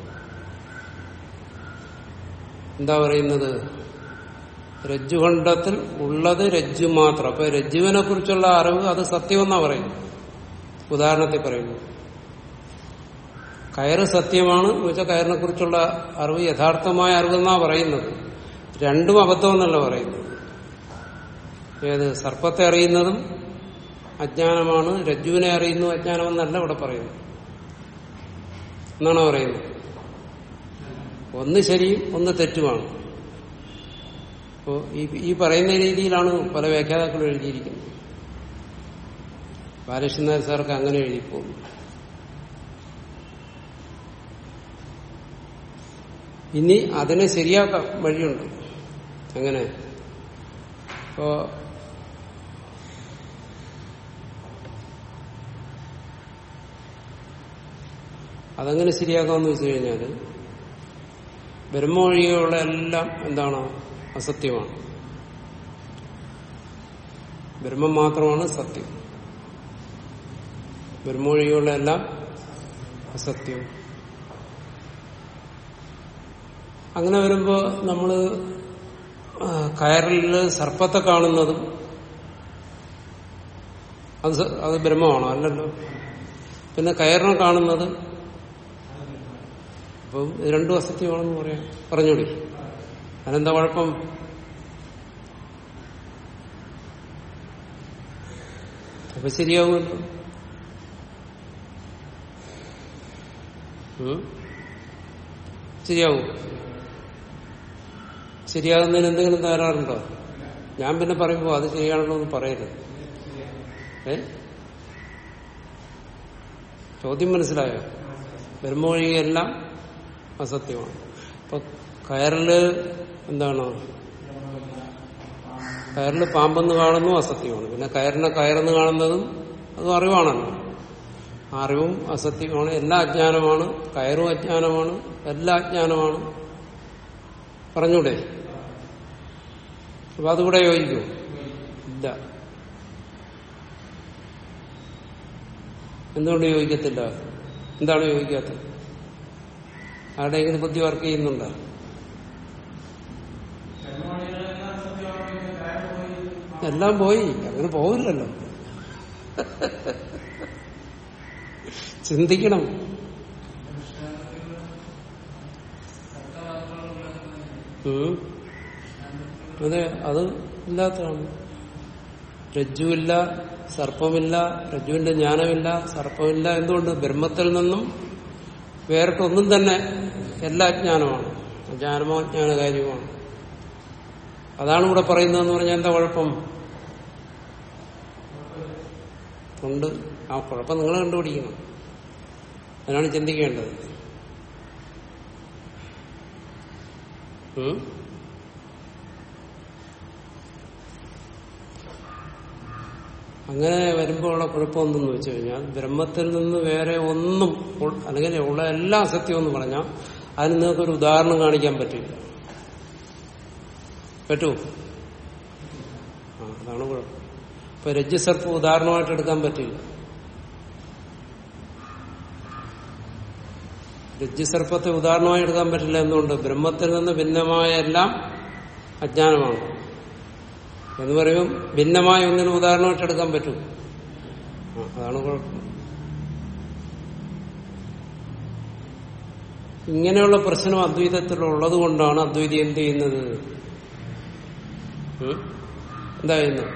എന്താ പറയുന്നത് രജ്ജുഖണ്ഡത്തിൽ ഉള്ളത് രജ്ജു മാത്രം അപ്പൊ രജ്ജുവിനെ കുറിച്ചുള്ള അറിവ് അത് സത്യമെന്നാ പറയുന്നത് ഉദാഹരണത്തിൽ പറയുന്നു കയറ് സത്യമാണ് എന്ന് വെച്ചാൽ കയറിനെ കുറിച്ചുള്ള അറിവ് യഥാർത്ഥമായ അറിവെന്നാ പറയുന്നത് രണ്ടും അബദ്ധമെന്നല്ല പറയുന്നത് ഏത് സർപ്പത്തെ അറിയുന്നതും അജ്ഞാനമാണ് രജ്ജുവിനെ അറിയുന്നു അജ്ഞാനമെന്നല്ല ഇവിടെ പറയുന്നത് എന്നാണോ പറയുന്നത് ഒന്ന് ശരിയും ഒന്ന് തെറ്റുമാണ് അപ്പോ ഈ ഈ പറയുന്ന രീതിയിലാണ് പല വ്യാഖ്യാതാക്കളും എഴുതിയിരിക്കുന്നത് ബാലകൃഷ്ണൻ നായർ സാർക്ക് അങ്ങനെ എഴുതിപ്പോകുന്നു ഇനി അതിനെ ശരിയാക്കാൻ വഴിയുണ്ട് എങ്ങനെ ഇപ്പോ അതെങ്ങനെ ശരിയാക്കാമെന്ന് വെച്ച് കഴിഞ്ഞാൽ ബ്രഹ്മൊഴികെയുള്ള എല്ലാം എന്താണ് അസത്യമാണ് ബ്രഹ്മം മാത്രമാണ് സത്യം ബ്രഹ്മൊഴികെയുള്ള എല്ലാം അസത്യം അങ്ങനെ വരുമ്പോ നമ്മള് ആ, കയറിൽ സർപ്പത്തെ കാണുന്നതും അത് സ- അത് ബ്രഹ്മമാണോ അല്ലല്ലോ പിന്നെ കയറിനെ കാണുന്നത് അപ്പം ഇത് രണ്ടും അസത്യമാണെന്ന് പറയാം പറഞ്ഞോടി അതിനെന്താ കുഴപ്പം അപ്പൊ ശരിയാവുമല്ലോ ഉം? ശരിയാവും ശരിയാകുന്നതിന് എന്തെങ്കിലും തകരാറുണ്ടോ ഞാൻ പിന്നെ പറയുമ്പോ അത് ശരിയാണല്ലോ എന്ന് പറയരുത് ഏ ചോദ്യം മനസ്സിലായോ ബ്രഹ്മൊഴികെല്ലാം അസത്യമാണ് ഇപ്പൊ കയറില് എന്താണ് കയറില് പാമ്പെന്ന് കാണുന്നു അസത്യമാണ് പിന്നെ കയറിനെ കയറെന്ന് കാണുന്നതും അതും അറിവാണല്ലോ ആ അറിവും അസത്യമാണ് എല്ലാ അജ്ഞാനമാണ് കയറും അജ്ഞാനമാണ് എല്ലാ അജ്ഞാനമാണ് പറഞ്ഞൂടെ അപ്പൊ അതുകൂടെ യോജിക്കൂ ഇല്ല എന്തുകൊണ്ട് യോജിക്കത്തില്ല എന്താണ് യോജിക്കാത്തത് ആരുടെയെങ്കിലും ബുദ്ധി വർക്ക് ചെയ്യുന്നുണ്ടോ എല്ലാം പോയി അങ്ങനെ പോകില്ലല്ലോ ചിന്തിക്കണം ഉം. അതെ അത് ഇല്ലാത്തതാണ് രജ്ജുവില്ല സർപ്പമില്ല രജ്ജുവിന്റെ ജ്ഞാനമില്ല സർപ്പമില്ല എന്തുകൊണ്ട് ബ്രഹ്മത്തിൽ നിന്നും വേറിട്ടൊന്നും തന്നെ എല്ലാ ജ്ഞാനമാണ് ജ്ഞാനമോ ജ്ഞാന കാര്യമാണ് അതാണ് ഇവിടെ പറയുന്നതെന്ന് പറഞ്ഞാൽ എന്താ കുഴപ്പം ഉണ്ട് ആ കുഴപ്പം നിങ്ങൾ കണ്ടുപിടിക്കണം അതിനാണ് ചിന്തിക്കേണ്ടത് ഉം? അങ്ങനെ വരുമ്പോഴുള്ള കുഴപ്പമെന്തെന്ന് വെച്ച് കഴിഞ്ഞാൽ ബ്രഹ്മത്തിൽ നിന്ന് വേറെ ഒന്നും ഉൾ- അല്ലെങ്കിൽ ഉള്ള എല്ലാ സത്യം എന്ന് പറഞ്ഞാൽ അതിന് നിങ്ങൾക്കൊരു ഉദാഹരണം കാണിക്കാൻ പറ്റില്ല പറ്റുമോ ആ അതാണ് കുഴപ്പം ഇപ്പൊ രജ്ജുസർപ്പ് ഉദാഹരണമായിട്ട് എടുക്കാൻ പറ്റില്ല രജ്ജുസർപ്പത്തെ ഉദാഹരണമായി എടുക്കാൻ പറ്റില്ല എന്തുകൊണ്ട് ബ്രഹ്മത്തിൽ നിന്ന് ഭിന്നമായ എല്ലാം അജ്ഞാനമാണ് എന്ന് പറയുമ്പോൾ ഭിന്നമായ ഒന്നിന് ഉദാഹരണമായിട്ട് എടുക്കാൻ പറ്റും ആ, അതാണ് കുഴപ്പം ഇങ്ങനെയുള്ള പ്രശ്നം അദ്വൈതത്തിലുള്ളത് കൊണ്ടാണ് അദ്വൈതി എന്ത് ചെയ്യുന്നത് ഉം? എന്താ ചെയ്യുന്നത്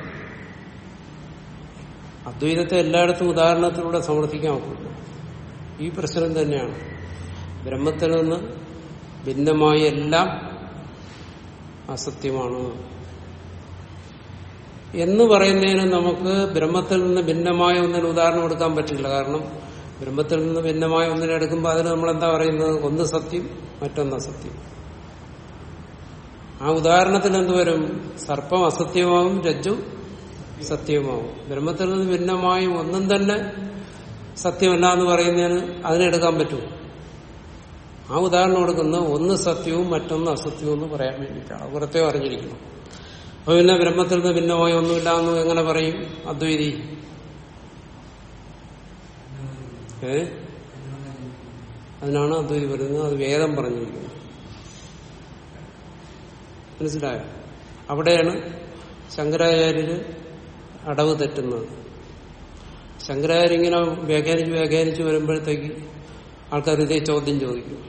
അദ്വൈതത്തെ എല്ലായിടത്തും ഉദാഹരണത്തിലൂടെ സമർത്ഥിക്കാൻ ഒക്കില്ല ഈ പ്രശ്നം തന്നെയാണ് ബ്രഹ്മത്തിൽ നിന്ന് ഭിന്നമായ എല്ലാം അസത്യമാണ് എന്ന് പറയുന്നതിന് നമുക്ക് ബ്രഹ്മത്തിൽ നിന്ന് ഭിന്നമായ ഒന്നിന് ഉദാഹരണം എടുക്കാൻ പറ്റില്ല കാരണം ബ്രഹ്മത്തിൽ നിന്ന് ഭിന്നമായ ഒന്നിനെ എടുക്കുമ്പോൾ അതിന് നമ്മൾ എന്താ പറയുന്നത് ഒന്ന് സത്യം മറ്റൊന്ന് അസത്യം ആ ഉദാഹരണത്തിന് എന്ത് വരും സർപ്പം അസത്യമാവും രജ്ജു സത്യമാവും ബ്രഹ്മത്തിൽ നിന്ന് ഭിന്നമായി ഒന്നും തന്നെ സത്യമല്ല എന്ന് പറയുന്നതിന് അതിനെടുക്കാൻ പറ്റുമോ ആ ഉദാഹരണം എടുക്കുന്ന ഒന്ന് സത്യവും മറ്റൊന്ന് അസത്യവും എന്ന് പറയാൻ വേണ്ടിയിട്ടാണ് അത് പുറത്തേ അറിഞ്ഞിരിക്കണം അപ്പൊ പിന്നെ ബ്രഹ്മത്തിൽ നിന്ന് ഭിന്നമായി ഒന്നുമില്ല എന്ന് എങ്ങനെ പറയും അദ്വൈതി ഏ അതിനാണ് അദ്വൈതി പറയുന്നത് അത് വേദം പറഞ്ഞിരിക്കുന്നത് മനസ്സിലായോ അവിടെയാണ് ശങ്കരാചാര്യര് അടവ് തെറ്റുന്നത് ശങ്കരാചാര്യ ഇങ്ങനെ വ്യാഖ്യാനിച്ച് വ്യാഖ്യാനിച്ച് വരുമ്പോഴത്തേക്ക് ആൾക്കാർ ഇതേ ചോദ്യം ചോദിക്കും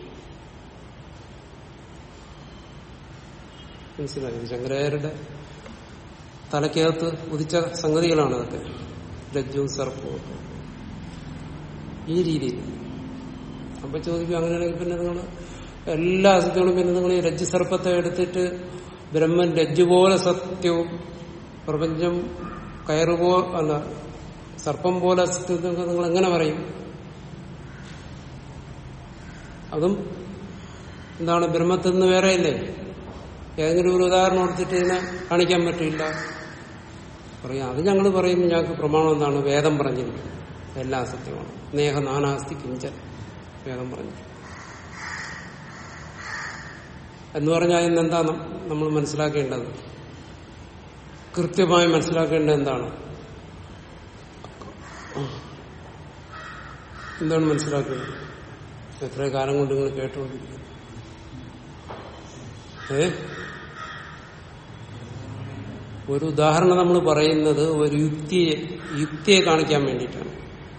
മനസ്സിലായി ശങ്കരാചാര്യരുടെ തലയ്ക്കകത്ത് ഉദിച്ച സംഗതികളാണ് അതൊക്കെ രജ്ജുവും സർപ്പവും ഒക്കെ ഈ രീതിയിൽ അപ്പൊ ചോദിക്കും അങ്ങനെയാണെങ്കിൽ പിന്നെ നിങ്ങൾ എല്ലാ അസത്യങ്ങളും പിന്നെ നിങ്ങൾ ഈ രജ്ജു സർപ്പത്തെ എടുത്തിട്ട് ബ്രഹ്മൻ രജ്ജു പോലെ സത്യവും പ്രപഞ്ചം കയറുപോ അല്ല സർപ്പം പോലെ സത്യം നിങ്ങൾ എങ്ങനെ പറയും അതും എന്താണ് ബ്രഹ്മത്തിൽ നിന്ന് വേറെയല്ലേ ഏതെങ്കിലും ഒരു ഉദാഹരണം എടുത്തിട്ട് ഇതിനെ കാണിക്കാൻ പറ്റില്ല പറയാം അത് ഞങ്ങൾ പറയുന്നു ഞങ്ങൾക്ക് പ്രമാണം എന്താണ് വേദം പറഞ്ഞിരിക്കും എല്ലാം സത്യമാണ് നേഹ നാനാസ്തി കിഞ്ചൻ വേദം പറഞ്ഞു എന്ന് പറഞ്ഞാൽ ഇന്ന് എന്താ നമ്മൾ മനസ്സിലാക്കേണ്ടത് കൃത്യമായി മനസ്സിലാക്കേണ്ടത് എന്താണ് എന്താണ് മനസ്സിലാക്കുന്നത് എത്ര കാലം കൊണ്ട് നിങ്ങൾ കേട്ടുകൊണ്ടിരിക്കുന്നു ഏ ഒരു ഉദാഹരണം നമ്മൾ പറയുന്നത് ഒരു യുക്തിയെ യുക്തിയെ കാണിക്കാൻ വേണ്ടിയിട്ടാണ്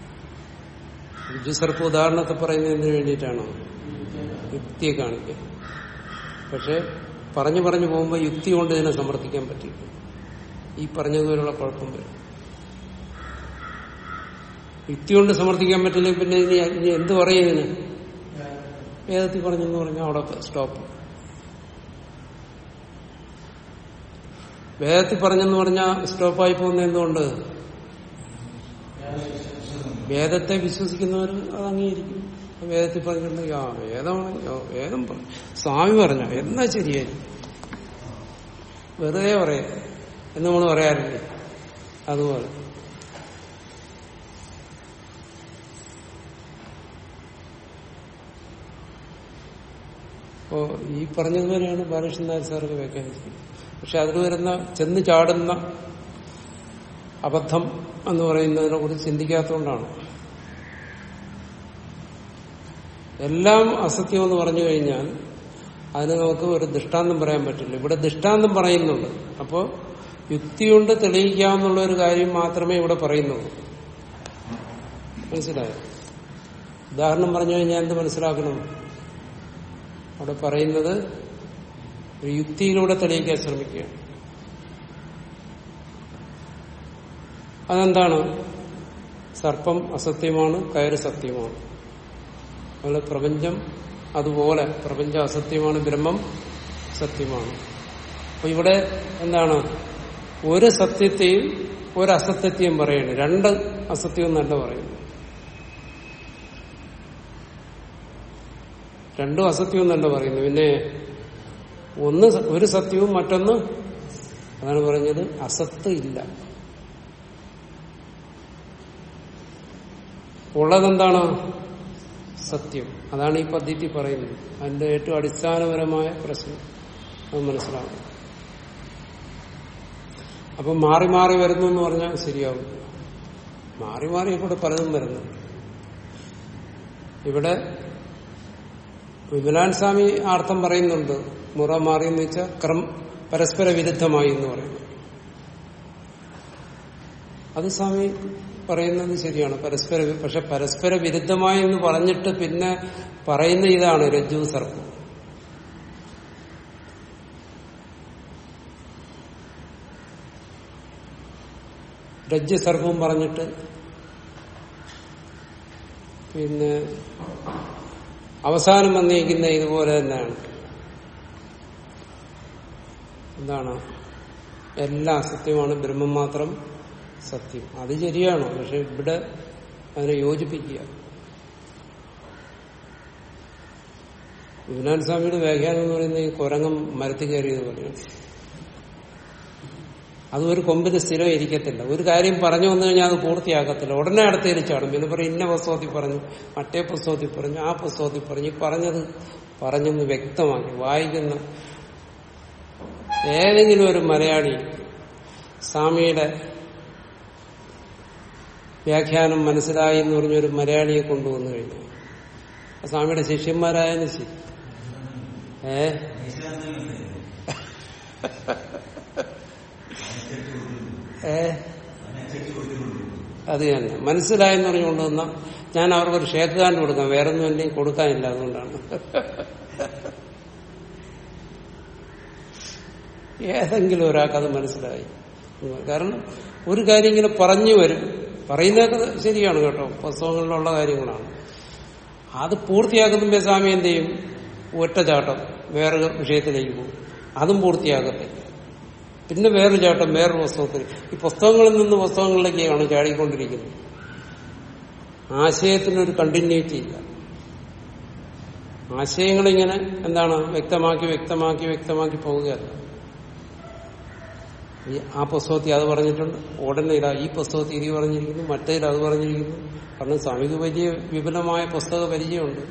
സർപ്പ് ഉദാഹരണത്തെ പറയുന്നതിന് വേണ്ടിയിട്ടാണോ യുക്തിയെ കാണിക്കാൻ പക്ഷെ പറഞ്ഞു പറഞ്ഞു പോകുമ്പോൾ യുക്തി കൊണ്ട് ഇതിനെ സമർത്ഥിക്കാൻ പറ്റില്ല ഈ പറഞ്ഞതുപോലുള്ള കുഴപ്പം വരും യുക്തി കൊണ്ട് സമർത്ഥിക്കാൻ പറ്റില്ലെങ്കിൽ പിന്നെ ഇനി ഇനി എന്ത് പറയും ഇതിന് വേദത്തിൽ പറഞ്ഞെന്ന് പറഞ്ഞാൽ അവിടെ സ്റ്റോപ്പ് വേദത്തിൽ പറഞ്ഞെന്ന് പറഞ്ഞാൽ സ്റ്റോപ്പായി പോകുന്ന എന്തുകൊണ്ട് വേദത്തെ വിശ്വസിക്കുന്നവർ അത് അംഗീകരിക്കും വേദത്തിൽ പറഞ്ഞിട്ടുണ്ടെങ്കിൽ ആ വേദമാണ് ആ, വേദം പറഞ്ഞു സ്വാമി പറഞ്ഞ എന്നാ ശരിയായിരിക്കും വെറുതെ പറയാം എന്ന് നമ്മൾ പറയാറില്ലേ അതുപോലെ അപ്പോ ഈ പറഞ്ഞതുപോലെയാണ് ബാലകൃഷ്ണൻ നായർ സാർക്ക് വ്യാഖ്യാനിച്ചത് പക്ഷെ അതിൽ വരുന്ന ചെന്ന് ചാടുന്ന അബദ്ധം എന്ന് പറയുന്നതിനെ കുറിച്ച് ചിന്തിക്കാത്തതുകൊണ്ടാണ് എല്ലാം അസത്യം എന്ന് പറഞ്ഞു കഴിഞ്ഞാൽ അതിന് നമുക്ക് ഒരു ദൃഷ്ടാന്തം പറയാൻ പറ്റില്ല ഇവിടെ ദൃഷ്ടാന്തം പറയുന്നുണ്ട് അപ്പോ യുക്തി കൊണ്ട് തെളിയിക്കാവുന്നുള്ള ഒരു കാര്യം മാത്രമേ ഇവിടെ പറയുന്നുള്ളൂ മനസ്സിലായോ ഉദാഹരണം പറഞ്ഞു കഴിഞ്ഞാൽ എന്ത് മനസ്സിലാക്കണം അവിടെ പറയുന്നത് ഒരു യുക്തിയിലൂടെ തെളിയിക്കാൻ ശ്രമിക്കുകയാണ് അതെന്താണ് സർപ്പം അസത്യമാണ് കയറ് സത്യമാണ് അതുപോലെ പ്രപഞ്ചം അതുപോലെ പ്രപഞ്ചം അസത്യമാണ് ബ്രഹ്മം സത്യമാണ് അപ്പൊ ഇവിടെ എന്താണ് ഒരു സത്യത്തെയും ഒരു അസത്യത്തെയും പറയണം രണ്ട് അസത്യം എന്നല്ല പറയുന്നു രണ്ടും അസത്യം എന്നല്ല പറയുന്നു പിന്നെ ഒന്ന് സ- ഒരു സത്യവും മറ്റൊന്ന് അതാണ് പറഞ്ഞത് അസത്ത് ഇല്ല ഉള്ളതെന്താണ് സത്യം അതാണ് ഈ പദ്ധതി പറയുന്നത് അതിന്റെ ഏറ്റവും അടിസ്ഥാനപരമായ പ്രശ്നം അത് മനസ്സിലാവും അപ്പൊ മാറി മാറി വരുന്നു എന്ന് പറഞ്ഞാൽ ശരിയാവും മാറി മാറി ഇവിടെ പലതും വരുന്നു ഇവിടെ വിമലാൻ സ്വാമി അർത്ഥം പറയുന്നുണ്ട് മുറ മാറി എന്ന് വെച്ചാൽ ക്രം പരസ്പര വിരുദ്ധമായി എന്ന് പറയുന്നു അത് സ്വാമി പറയുന്നത് ശരിയാണ് പരസ്പര വി- പക്ഷെ പരസ്പര വിരുദ്ധമായി എന്ന് പറഞ്ഞിട്ട് പിന്നെ പറയുന്ന ഇതാണ് രജ്ജു സർപ്പം രജ്ജു സർപ്പം പറഞ്ഞിട്ട് പിന്നെ അവസാനം വന്നിരിക്കുന്ന ഇതുപോലെ തന്നെയാണ് എന്താണ് എല്ലാം അസത്യമാണ് ബ്രഹ്മം മാത്രം സത്യം അത് ശരിയാണ് പക്ഷെ ഇവിടെ അതിനെ യോജിപ്പിക്കുക വിനാൻ സ്വാമിയുടെ വ്യാഖ്യാനം എന്ന് പറയുന്നത് ഈ കുരങ്ങം മരത്തിൽ കയറിയത് പോലെയാണ് അത് ഒരു കൊമ്പിന് സ്ഥിരം ഇരിക്കത്തില്ല ഒരു കാര്യം പറഞ്ഞു വന്നു കഴിഞ്ഞാൽ അത് പൂർത്തിയാക്കത്തില്ല ഉടനെ അടുത്തേര് ചാടും പിന്നെ പറയും ഇന്ന പുസ്തകത്തിൽ പറഞ്ഞു മറ്റേ പുസ്തകത്തിൽ പറഞ്ഞു ആ പുസ്തകത്തിൽ പറഞ്ഞു ഈ പറഞ്ഞത് പറഞ്ഞെന്ന് വ്യക്തമാക്കി വായിക്കുന്ന ഏതെങ്കിലും ഒരു മലയാളി സ്വാമിയുടെ വ്യാഖ്യാനം മനസ്സിലായി എന്ന് പറഞ്ഞൊരു മലയാളിയെ കൊണ്ടുവന്നു കഴിഞ്ഞു ആ സ്വാമിയുടെ ശിഷ്യന്മാരായാലും ശരി ഏ ഏ അത് തന്നെ മനസ്സിലായെന്ന് പറഞ്ഞു കൊണ്ടുവന്ന ഞാൻ അവർക്കൊരു ഷേക്ക് ഹാൻഡ് കൊടുക്കാം വേറെ ഒന്നും എന്റെ കൊടുക്കാനില്ല അതുകൊണ്ടാണ് ഏതെങ്കിലും ഒരാൾക്ക് അത് മനസ്സിലായി കാരണം ഒരു കാര്യം ഇങ്ങനെ പറഞ്ഞു വരും പറയുന്നതൊക്കെ ശരിയാണ് കേട്ടോ പുസ്തകങ്ങളിലുള്ള കാര്യങ്ങളാണ് അത് പൂർത്തിയാക്കുമ്പോൾ സ്വാമി എന്ത് ചെയ്യും ഒറ്റ ചാട്ടം വേറൊരു വിഷയത്തിലേക്ക് പോകും അതും പൂർത്തിയാക്കത്തില്ല പിന്നെ വേറൊരു ചാട്ടം വേറൊരു പുസ്തകത്തിൽ ഈ പുസ്തകങ്ങളിൽ നിന്ന് പുസ്തകങ്ങളിലേക്കാണ് ചാടിക്കൊണ്ടിരിക്കുന്നത് ആശയത്തിനൊരു കണ്ടിന്യൂറ്റി ഇല്ല ആശയങ്ങളിങ്ങനെ എന്താണ് വ്യക്തമാക്കി വ്യക്തമാക്കി വ്യക്തമാക്കി പോവുകയല്ല ഈ ആ പുസ്തകത്തിൽ അത് പറഞ്ഞിട്ടുണ്ട് ഉടനെ ഇതാ ഈ പുസ്തകത്തിൽ ഇത് പറഞ്ഞിരിക്കുന്നു മറ്റേതിൽ അത് പറഞ്ഞിരിക്കുന്നു കാരണം സ്വാമിക്ക് വലിയ വിപുലമായ പുസ്തക പരിചയമുണ്ട്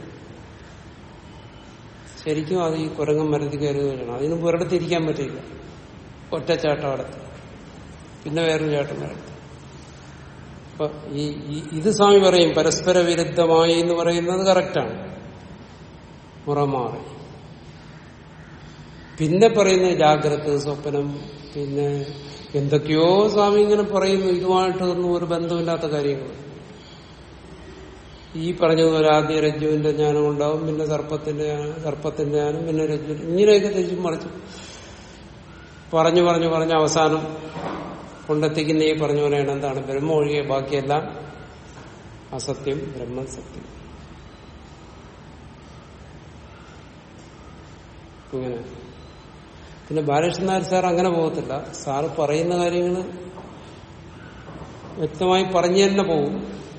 ശരിക്കും അത് ഈ കുരങ്ങൻ മരത്തിൽ കയറി വരണം അതിന് ഒരിടത്ത് ഇരിക്കാൻ പറ്റില്ല ഒറ്റച്ചാട്ടം അടുത്ത് പിന്നെ വേറൊരു ചാട്ടം വരട്ടെ അപ്പൊ ഈ ഈ- ഇത് സ്വാമി പറയും പരസ്പര വിരുദ്ധമായി എന്ന് പറയുന്നത് കറക്റ്റാണ് മുറമാറി പിന്നെ പറയുന്നത് ജാഗ്രത സ്വപ്നം പിന്നെ എന്തൊക്കെയോ സ്വാമി ഇങ്ങനെ പറയുന്നു ഇതുമായിട്ടൊന്നും ഒരു ബന്ധമില്ലാത്ത കാര്യങ്ങൾ ഈ പറഞ്ഞതുപോലെ ആദ്യ രജ്ജുവിന്റെ ജ്ഞാനം ഉണ്ടാവും പിന്നെ സർപ്പത്തിന്റെ ജ്ഞാനം, സർപ്പത്തിന്റെ ജ്ഞാനം പിന്നെ രജ്ജു ഇങ്ങനെയൊക്കെ തിരിച്ചും മറിച്ചു പറഞ്ഞു പറഞ്ഞു പറഞ്ഞ് അവസാനം കൊണ്ടെത്തിക്കുന്ന ഈ പറഞ്ഞ പോലെയാണ് എന്താണ് ബ്രഹ്മ ഒഴികെ ബാക്കിയെല്ലാം അസത്യം ബ്രഹ്മ സത്യം ഇങ്ങനെ പിന്നെ ബാലകൃഷ്ണൻ നായർ സാർ അങ്ങനെ പോകത്തില്ല സാറ് പറയുന്ന കാര്യങ്ങൾ വ്യക്തമായി പറഞ്ഞു തന്നെ പോകും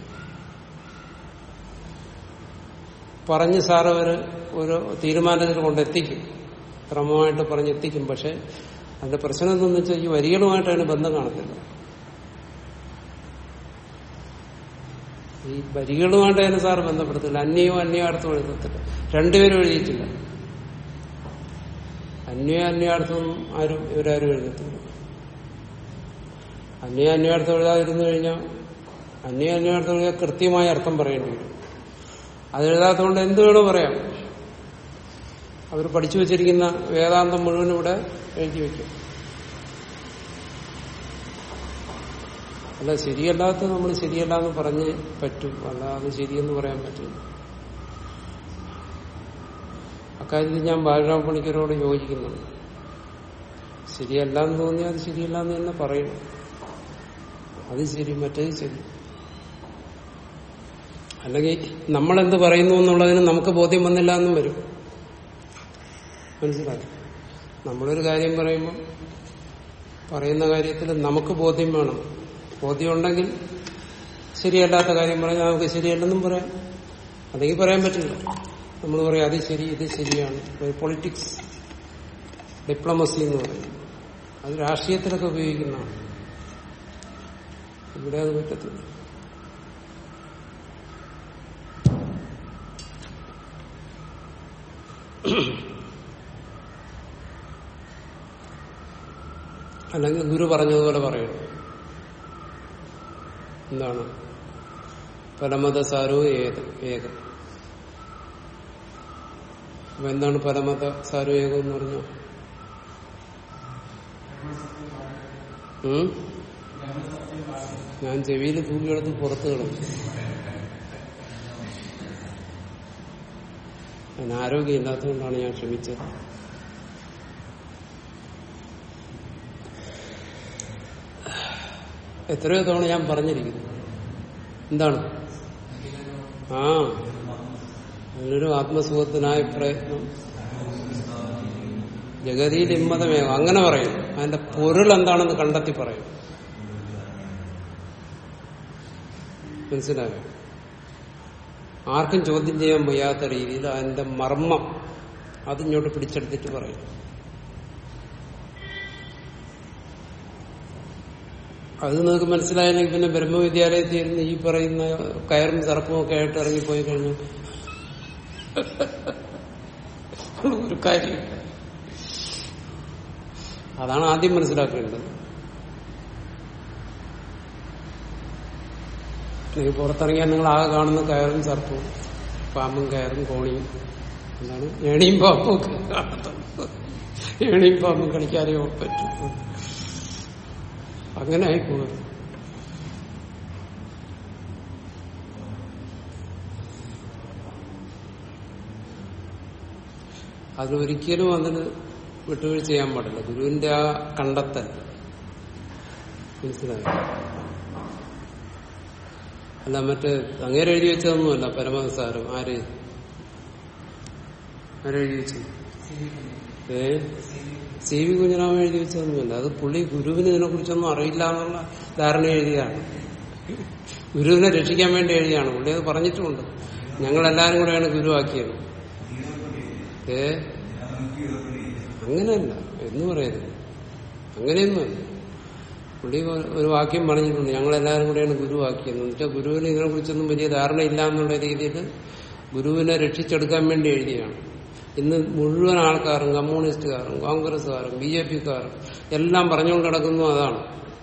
പറഞ്ഞ് സാറ് ഒരു ഒരു തീരുമാനത്തിൽ കൊണ്ടെത്തിക്കും ക്രമമായിട്ട് പറഞ്ഞെത്തിക്കും പക്ഷെ അതിന്റെ പ്രശ്നം എന്തെന്ന് വെച്ചാൽ ഈ വരികളുമായിട്ട് അതിന് ബന്ധം കാണത്തില്ല ഈ വരികളുമായിട്ട് അതിന് സാറ് ബന്ധപ്പെടുത്തില്ല അന്യവും അന്യാർത്ഥവും എഴുതത്തില്ല രണ്ടുപേരും എഴുതിയിട്ടില്ല അന്യ അന്യാർത്ഥം ആരും ഇവരാരും എഴുതത്തില്ല അന്യ അന്യാർത്ഥം എഴുതാതിരുന്നു കഴിഞ്ഞാൽ അന്യ അന്യാർത്ഥം എഴുതിയാൽ കൃത്യമായ അർത്ഥം പറയേണ്ടി വരും അത് എഴുതാത്തതുകൊണ്ട് എന്ത് വേണോ പറയാം അവർ പഠിച്ചു വെച്ചിരിക്കുന്ന വേദാന്തം മുഴുവൻ ഇവിടെ എഴുതി വെക്കും അല്ല ശരിയല്ലാത്ത നമ്മൾ ശരിയല്ല എന്ന് പറഞ്ഞ് പറ്റും അല്ല അത് ശരിയെന്ന് പറയാൻ പറ്റില്ല അക്കാര്യത്തിൽ ഞാൻ ബാലരാമ പണിക്കരോട് യോജിക്കുന്നുണ്ട് ശരിയല്ല എന്ന് തോന്നിയാൽ അത് ശരിയല്ല എന്ന് തന്നെ പറയണം അത് ശരി മറ്റേത് ശരി അല്ലെങ്കിൽ നമ്മളെന്ത് പറയുന്നു എന്നുള്ളതിന് നമുക്ക് ബോധ്യം വന്നില്ല എന്നും വരും മനസ്സിലായി നമ്മളൊരു കാര്യം പറയുമ്പോൾ പറയുന്ന കാര്യത്തിൽ നമുക്ക് ബോധ്യം വേണം ബോധ്യം ഉണ്ടെങ്കിൽ ശരിയല്ലാത്ത കാര്യം പറഞ്ഞാൽ നമുക്ക് ശരിയല്ലെന്നും പറയാം അല്ലെങ്കിൽ പറയാൻ പറ്റില്ല നമ്മൾ പറയും അത് ശരി ഇത് ശരിയാണ് പൊളിറ്റിക്സ് ഡിപ്ലോമസി എന്ന് പറയും അത് രാഷ്ട്രീയത്തിലൊക്കെ ഉപയോഗിക്കുന്നതാണ് ഇവിടെ അത് പറ്റത്തില്ല അല്ലെങ്കിൽ ഗുരു പറഞ്ഞതുപോലെ പറയണം എന്താണ് പരമതസാരോ ഏത് ഏകം അപ്പൊ എന്താണ് പരമത സാരോ ഏകം എന്ന് പറഞ്ഞ ഞാൻ ചെവിയിൽ തൂക്കിയെടുത്ത് പുറത്ത് കിടന്നു ഞാൻ ആരോഗ്യമില്ലാത്തതുകൊണ്ടാണ് ഞാൻ ക്ഷമിച്ചത് എത്രയോ തവണ ഞാൻ പറഞ്ഞിരിക്കുന്നു എന്താണ് ആ അതിനൊരു ആത്മസുഖത്തിനായ പ്രയത്നം ജഗതിയിൽ ഇമ്മതമേകം അങ്ങനെ പറയും അതിന്റെ പൊരുൾ എന്താണെന്ന് കണ്ടെത്തി പറയും മനസ്സിലായോ ആർക്കും ചോദ്യം ചെയ്യാൻ വയ്യാത്ത രീതിയിൽ അതിന്റെ മർമ്മം അതിങ്ങോട്ട് പിടിച്ചെടുത്തിട്ട് പറയും അത് നിങ്ങൾക്ക് മനസ്സിലായില്ലെങ്കിൽ പിന്നെ ബ്രഹ്മവിദ്യാലയത്തിൽ ഇരുന്ന് ഈ പറയുന്ന കയറും സർപ്പും ഒക്കെ ആയിട്ട് ഇറങ്ങിപ്പോയി കഴിഞ്ഞു ഒരു കാര്യമില്ല അതാണ് ആദ്യം മനസ്സിലാക്കേണ്ടത് നിങ്ങൾ പുറത്തിറങ്ങിയാൽ നിങ്ങൾ ആകെ കാണുന്ന കയറും സർപ്പും പാമ്പും കയറും കോണിയും എന്താണ് ഏണിയും പാമ്പും ഒക്കെ കാണത്തുള്ളൂ ഏണിയും പാമ്പും കളിക്കാനേ പറ്റും അങ്ങനെ ആയിപ്പോകും അതിലൊരിക്കലും അതിന് വിട്ടുവീഴ്ച ചെയ്യാൻ പാടില്ല ഗുരുവിന്റെ ആ കണ്ടെത്തൽ മനസ്സിലായി അല്ല മറ്റേ അങ്ങേരെ എഴുതി വെച്ചതൊന്നുമല്ല പരമസാരം ആര് ആരെഴുതി വെച്ചത് ഏ സി വി കുഞ്ഞിരാമൻ എഴുതി വെച്ചതൊന്നുമല്ല അത് പുള്ളി ഗുരുവിന് ഇതിനെ കുറിച്ചൊന്നും അറിയില്ല എന്നുള്ള ധാരണ എഴുതിയാണ് ഗുരുവിനെ രക്ഷിക്കാൻ വേണ്ടി എഴുതിയാണ് പുള്ളി അത് പറഞ്ഞിട്ടുമുണ്ട് ഞങ്ങളെല്ലാരും കൂടെയാണ് ഗുരുവാക്കിയത് ഏ അങ്ങനെയല്ല എന്ന് പറയരുത് അങ്ങനെയൊന്നുമല്ല പുള്ളി ഒരു- ഒരു വാക്യം പറഞ്ഞിട്ടുണ്ട് ഞങ്ങളെല്ലാവരും കൂടെയാണ് ഗുരുവാക്കിയത് എന്ന് വെച്ചാൽ ഗുരുവിന് ഇതിനെ കുറിച്ചൊന്നും വലിയ ധാരണയില്ല എന്നുള്ള രീതിയിൽ ഗുരുവിനെ രക്ഷിച്ചെടുക്കാൻ വേണ്ടി എഴുതിയാണ് ഇന്ന് മുഴുവൻ ആൾക്കാരും കമ്മ്യൂണിസ്റ്റുകാരും കോൺഗ്രസ്സുകാരും ബി ജെ പിക്കാരും എല്ലാം പറഞ്ഞുകൊണ്ട് കിടക്കുന്നു അതാണ്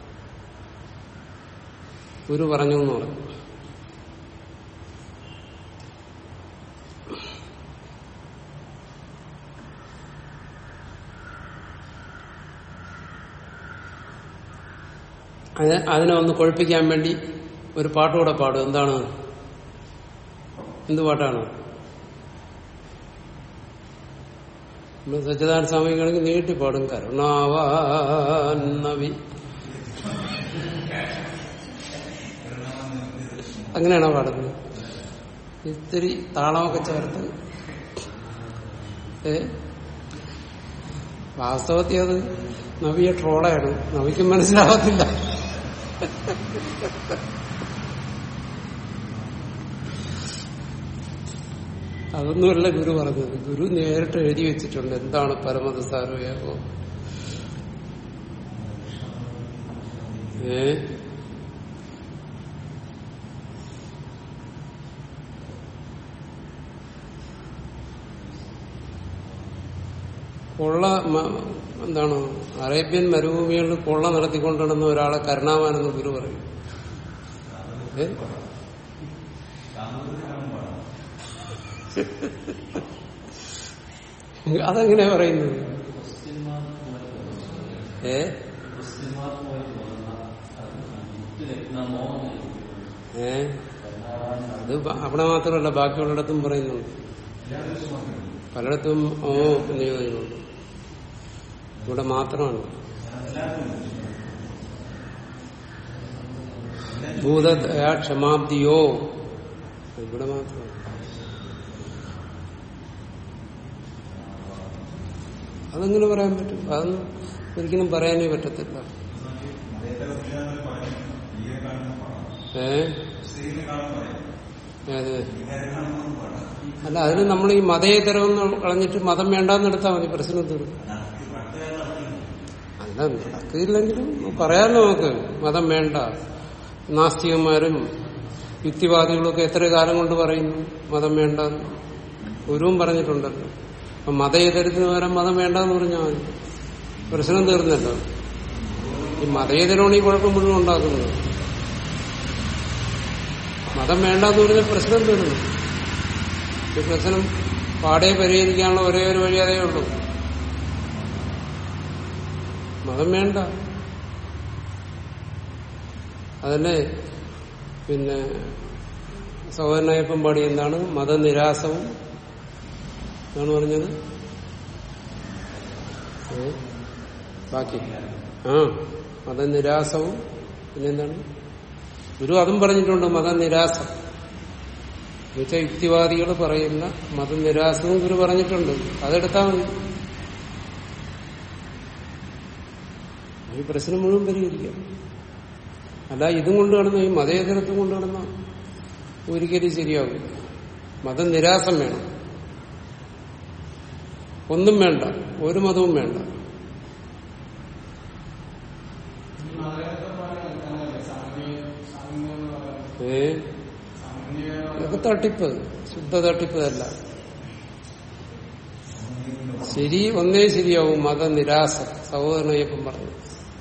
ഗുരു പറഞ്ഞു എന്ന് പറഞ്ഞു അത് അതിനെ ഒന്ന് കൊഴിപ്പിക്കാൻ വേണ്ടി ഒരു പാട്ടുകൂടെ പാടും എന്താണ് എന്ത് പാട്ടാണ് നമ്മൾ സച്ചിദാനന്ദ സ്വാമിക്കാണെങ്കിൽ നീട്ടി പാടും കരുണാവാൻ നവി അങ്ങനെയാണോ പാടുന്നത് ഇത്തിരി താളമൊക്കെ ചേർത്ത് ഏ വാസ്തവത്തിൽ അത് നവിയെ ട്രോളാണ് നവിക്ക് മനസ്സിലാവത്തില്ല അതൊന്നുമല്ല ഗുരു പറഞ്ഞത് ഗുരു നേരിട്ട് എഴുതി വെച്ചിട്ടുണ്ട് എന്താണ് പരമത സാരവേഗം ഏ കൊള്ള മ- എന്താണ് അറേബ്യൻ മരുഭൂമികളിൽ കൊള്ള നടത്തിക്കൊണ്ടിരുന്ന ഒരാളെ കരുണാവാനെന്ന് ഗുരു പറയും ഏ? അതെങ്ങനെയാ പറയുന്നത് ഏ ഏ അത് ബ- അവിടെ മാത്രമല്ല ബാക്കിയുള്ളിടത്തും പറയുന്നുണ്ട് പലയിടത്തും ഓ എന്ന് ചോദിക്കുന്നുണ്ട് ഇവിടെ മാത്രമാണ് ഭൂതദയ ക്ഷമാബ്ദിയോ ഇവിടെ മാത്രമാണ് അതെങ്ങനെ പറയാൻ പറ്റും അതൊന്നും ഒരിക്കലും പറയാനേ പറ്റത്തില്ല ഏ ഏത് അല്ല അതിന് നമ്മൾ ഈ മതേതരമെന്ന് കളഞ്ഞിട്ട് മതം വേണ്ടാന്ന് എടുത്താൽ മതി പ്രശ്നം തീർന്നു അല്ല നടക്കില്ലെങ്കിലും പറയാമല്ലോ നമുക്ക് മതം വേണ്ട നാസ്തികന്മാരും യുക്തിവാദികളൊക്കെ എത്ര കാലം കൊണ്ട് പറയുന്നു മതം വേണ്ട ഗുരുവും പറഞ്ഞിട്ടുണ്ടല്ലോ അപ്പൊ മതേതരത്തിന് പകരം മതം വേണ്ടെന്ന് പറഞ്ഞാൽ മതി പ്രശ്നം തീർന്നല്ലോ ഈ മതേതരമാണ് ഈ കുഴപ്പം മുഴുവൻ ഉണ്ടാക്കുന്നത് മതം വേണ്ടെന്ന് പറഞ്ഞാൽ പ്രശ്നം തീർന്നു ഈ പ്രശ്നം പാടെ പരിഹരിക്കാനുള്ള ഒരേ ഒരു വഴി അതേ ഉള്ളൂ മതം വേണ്ട അതന്നെ പിന്നെ സഹോദരനായപ്പം പാടി എന്താണ് മതനിരാസവും എന്നാണ് പറഞ്ഞത് ഏ? ബാക്കി ആ മതനിരാസവും പിന്നെന്താണ് ഗുരു അതും പറഞ്ഞിട്ടുണ്ട് മതനിരാസം എന്നുവെച്ചാൽ യുക്തിവാദികൾ പറയുന്ന മതനിരാസവും ഗുരു പറഞ്ഞിട്ടുണ്ട് അതെടുത്താൽ മതി ഈ പ്രശ്നം മുഴുവൻ പരിഹരിക്കാം അല്ല ഇതും കൊണ്ട് നടന്ന ഈ മതേതരത്വം കൊണ്ട് നടന്ന ഒരിക്കലും ശരിയാവില്ല മതനിരാസം വേണം ഒന്നും വേണ്ട ഒരു മതവും വേണ്ട ഈ മതത്തെ പോലെ അങ്ങനെയല്ലേ സാമൂഹ്യ സാമൂഹ്യം എന്ന് പറയുന്നത് ഏ സാമൂഹ്യ ഇതൊക്കെ തട്ടിപ്പ് ശുദ്ധ തട്ടിപ്പ് അല്ല ശരി ഒന്നേ ശരിയാവും മതനിരാസ സഹോദരനയ്യപ്പം പറഞ്ഞു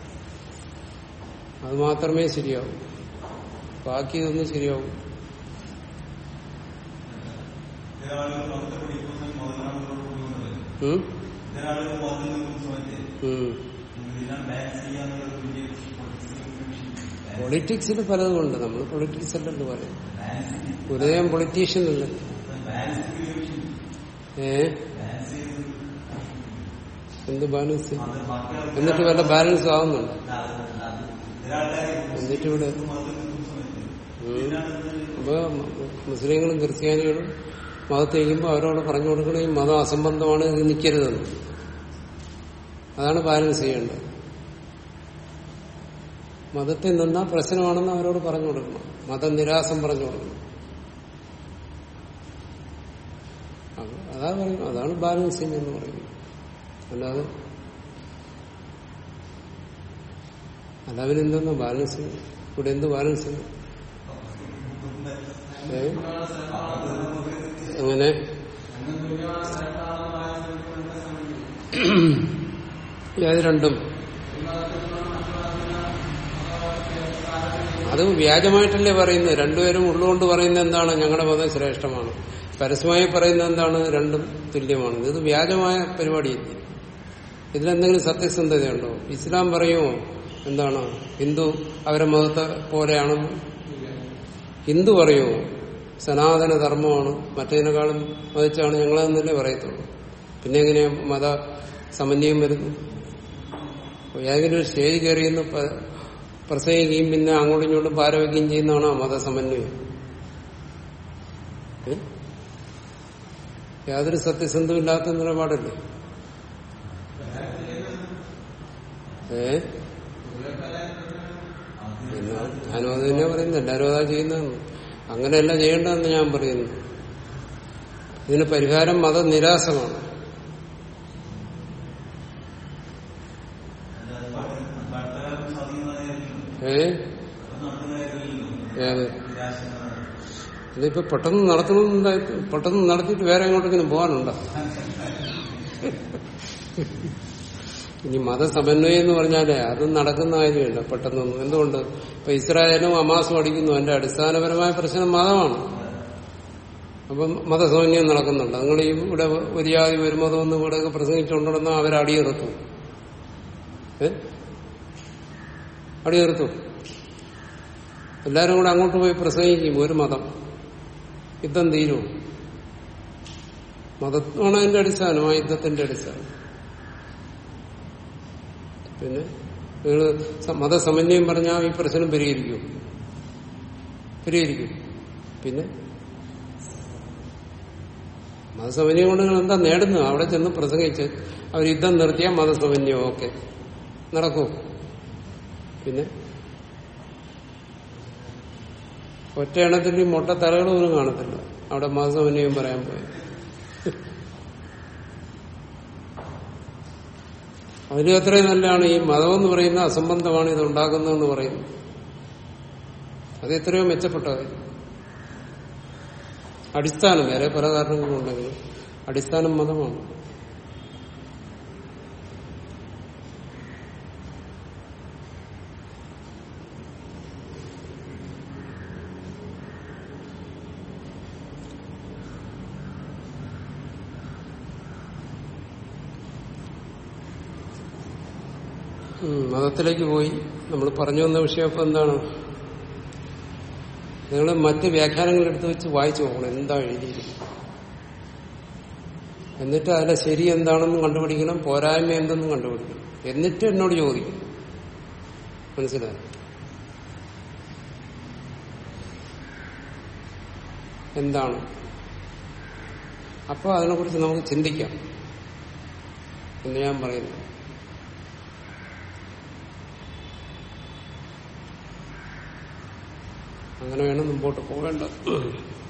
അത് മാത്രമേ ശരിയാവൂ ബാക്കി ഇതൊന്നും ശരിയാവും ഉം? ഉം. പൊളിറ്റിക്സിൽ പലതുമുണ്ട് നമ്മൾ പൊളിറ്റിക്സ് അല്ലല്ലോ പറയും ഗുരുദേവൻ പൊളിറ്റീഷ്യൻ അല്ല ഏ എന്ത് ബാലൻസ് എന്നിട്ട് വല്ല ബാലൻസ് ആവുന്നുണ്ട് എന്നിട്ട് ഇവിടെ ഉം. അപ്പൊ മുസ്ലിങ്ങളും ക്രിസ്ത്യാനികളും മതത്തെ കഴിയുമ്പോൾ അവരോട് പറഞ്ഞു കൊടുക്കണേ ഈ മതം അസംബന്ധമാണ് ഇത് നിൽക്കരുതെന്ന് അതാണ് ബാലൻസ് ചെയ്യേണ്ടത് മതത്തിൽ നിന്നാ പ്രശ്നമാണെന്ന് അവരോട് പറഞ്ഞു കൊടുക്കണം മതനിരാസം പറഞ്ഞു കൊടുക്കണം അത് അതാ പറയും അതാണ് ബാലൻസിങ് എന്ന് പറയുന്നത് അല്ലാതെ അല്ല അവനെന്തെന്ന് ബാലൻസ് ഇവിടെ എന്ത് ബാലൻസ് ഏ അങ്ങനെ ഏത് രണ്ടും അത് വ്യാജമായിട്ടല്ലേ പറയുന്നത് രണ്ടുപേരും ഉള്ളുകൊണ്ട് പറയുന്നത് എന്താണ് ഞങ്ങളുടെ മതം ശ്രേഷ്ഠമാണ് പരസ്യമായി പറയുന്നത് എന്താണ് രണ്ടും തുല്യമാണ് ഇത് വ്യാജമായ പരിപാടിയല്ലേ ഇതിലെന്തെങ്കിലും സത്യസന്ധതയുണ്ടോ ഇസ്ലാം പറയുമോ എന്താണ് ഹിന്ദു അവരെ മതത്തെ പോലെയാണെന്ന് ഹിന്ദു പറയുമോ സനാതന ധർമ്മമാണ് മറ്റേതിനേക്കാളും മതിച്ചാണ് ഞങ്ങളെന്നല്ലേ പറയത്തുള്ളൂ പിന്നെ എങ്ങനെയാ മത സമന്വയം വരുന്നു അപ്പൊ ഏതെങ്കിലും ഒരു സ്റ്റേജ് കയറിയെന്ന് പ- പ്രസംഗിക്കുകയും പിന്നെ അങ്ങോട്ടും ഇങ്ങോട്ടും പാരവയ്ക്കുകയും ചെയ്യുന്നതാണോ മതസമന്വയം ഏ? യാതൊരു സത്യസന്ധവും ഇല്ലാത്ത നിലപാടല്ലേ ഏ പിന്നെ ഞാനും അത് തന്നെ പറയുന്നത് എല്ലാവരും അതാ ചെയ്യുന്നതെന്ന് അങ്ങനെയല്ല ചെയ്യേണ്ടതെന്ന് ഞാൻ പറയുന്നു ഇതിന് പരിഹാരം മതനിരാസമാണ് ഏ ഏത് ഇതിപ്പോ പെട്ടെന്ന് നടത്തണമെന്നുണ്ടായി പെട്ടെന്ന് നടത്തിയിട്ട് വേറെ എങ്ങോട്ടെങ്കിലും പോകാനുണ്ടോ ഇനി മതസമന്വയം എന്ന് പറഞ്ഞാലേ അത് നടക്കുന്ന കാര്യമില്ല പെട്ടെന്നൊന്നും എന്തുകൊണ്ട് ഇപ്പൊ ഇസ്രായേലും അമാസും അടിക്കുന്നു അതിന്റെ അടിസ്ഥാനപരമായ പ്രശ്നം മതമാണ് അപ്പം മതസമന്വയം നടക്കുന്നുണ്ട് നിങ്ങൾ ഈ ഇവിടെ ഒരു ജാതി ഒരു മതം ഒന്ന് ഇവിടെ പ്രസംഗിച്ചുകൊണ്ടിരുന്നാൽ അവർ അടിയറുത്തു ഏ അടിയറുത്തു എല്ലാരും കൂടെ അങ്ങോട്ട് പോയി പ്രസംഗിക്കും ഒരു മതം യുദ്ധം തീരും മതമാണ് അതിന്റെ അടിസ്ഥാനം ആ യുദ്ധത്തിന്റെ അടിസ്ഥാനം പിന്നെ നിങ്ങൾ മതസമന്വയം പറഞ്ഞാൽ ഈ പ്രശ്നം പരിഹരിക്കും പരിഹരിക്കും പിന്നെ മതസമന്വയം കൊണ്ട് നിങ്ങൾ എന്താ നേടുന്നത് അവിടെ ചെന്ന് പ്രസംഗിച്ച് അവർ യുദ്ധം നിർത്തിയാൽ മതസമന്വയം ഓക്കെ നടക്കൂ പിന്നെ ഒറ്റ എണ്ണത്തിൽ ഈ മൊട്ട തലകളൊന്നും കാണത്തില്ല അവിടെ മതസമന്വയം പറയാൻ പോയി അതിലും എത്രയും നല്ലതാണ് ഈ മതം എന്ന് പറയുന്ന അസംബന്ധമാണ് ഇത് ഉണ്ടാക്കുന്നതെന്ന് പറയുന്നു അത് എത്രയോ മെച്ചപ്പെട്ട കാര്യം അടിസ്ഥാനം വേറെ പല കാരണങ്ങളുണ്ടെങ്കിലും അടിസ്ഥാനം മതമാണ് ഉം, മതത്തിലേക്ക് പോയി നമ്മൾ പറഞ്ഞു വന്ന വിഷയം ഇപ്പൊ എന്താണ് നിങ്ങൾ മറ്റ് വ്യാഖ്യാനങ്ങൾ എടുത്തു വെച്ച് വായിച്ചു പോകണം എന്താ എഴുതിയിരിക്കുന്നത് എന്നിട്ട് അതിലെ ശരി എന്താണെന്നും കണ്ടുപിടിക്കണം പോരായ്മ എന്തെന്നും കണ്ടുപിടിക്കണം എന്നിട്ട് എന്നോട് ചോദിക്കും മനസ്സിലായി എന്താണ് അപ്പോൾ അതിനെക്കുറിച്ച് നമുക്ക് ചിന്തിക്കാം എന്ന് ഞാൻ പറയുന്നു അങ്ങനെ വേണം മുമ്പോട്ട് പോകേണ്ടത്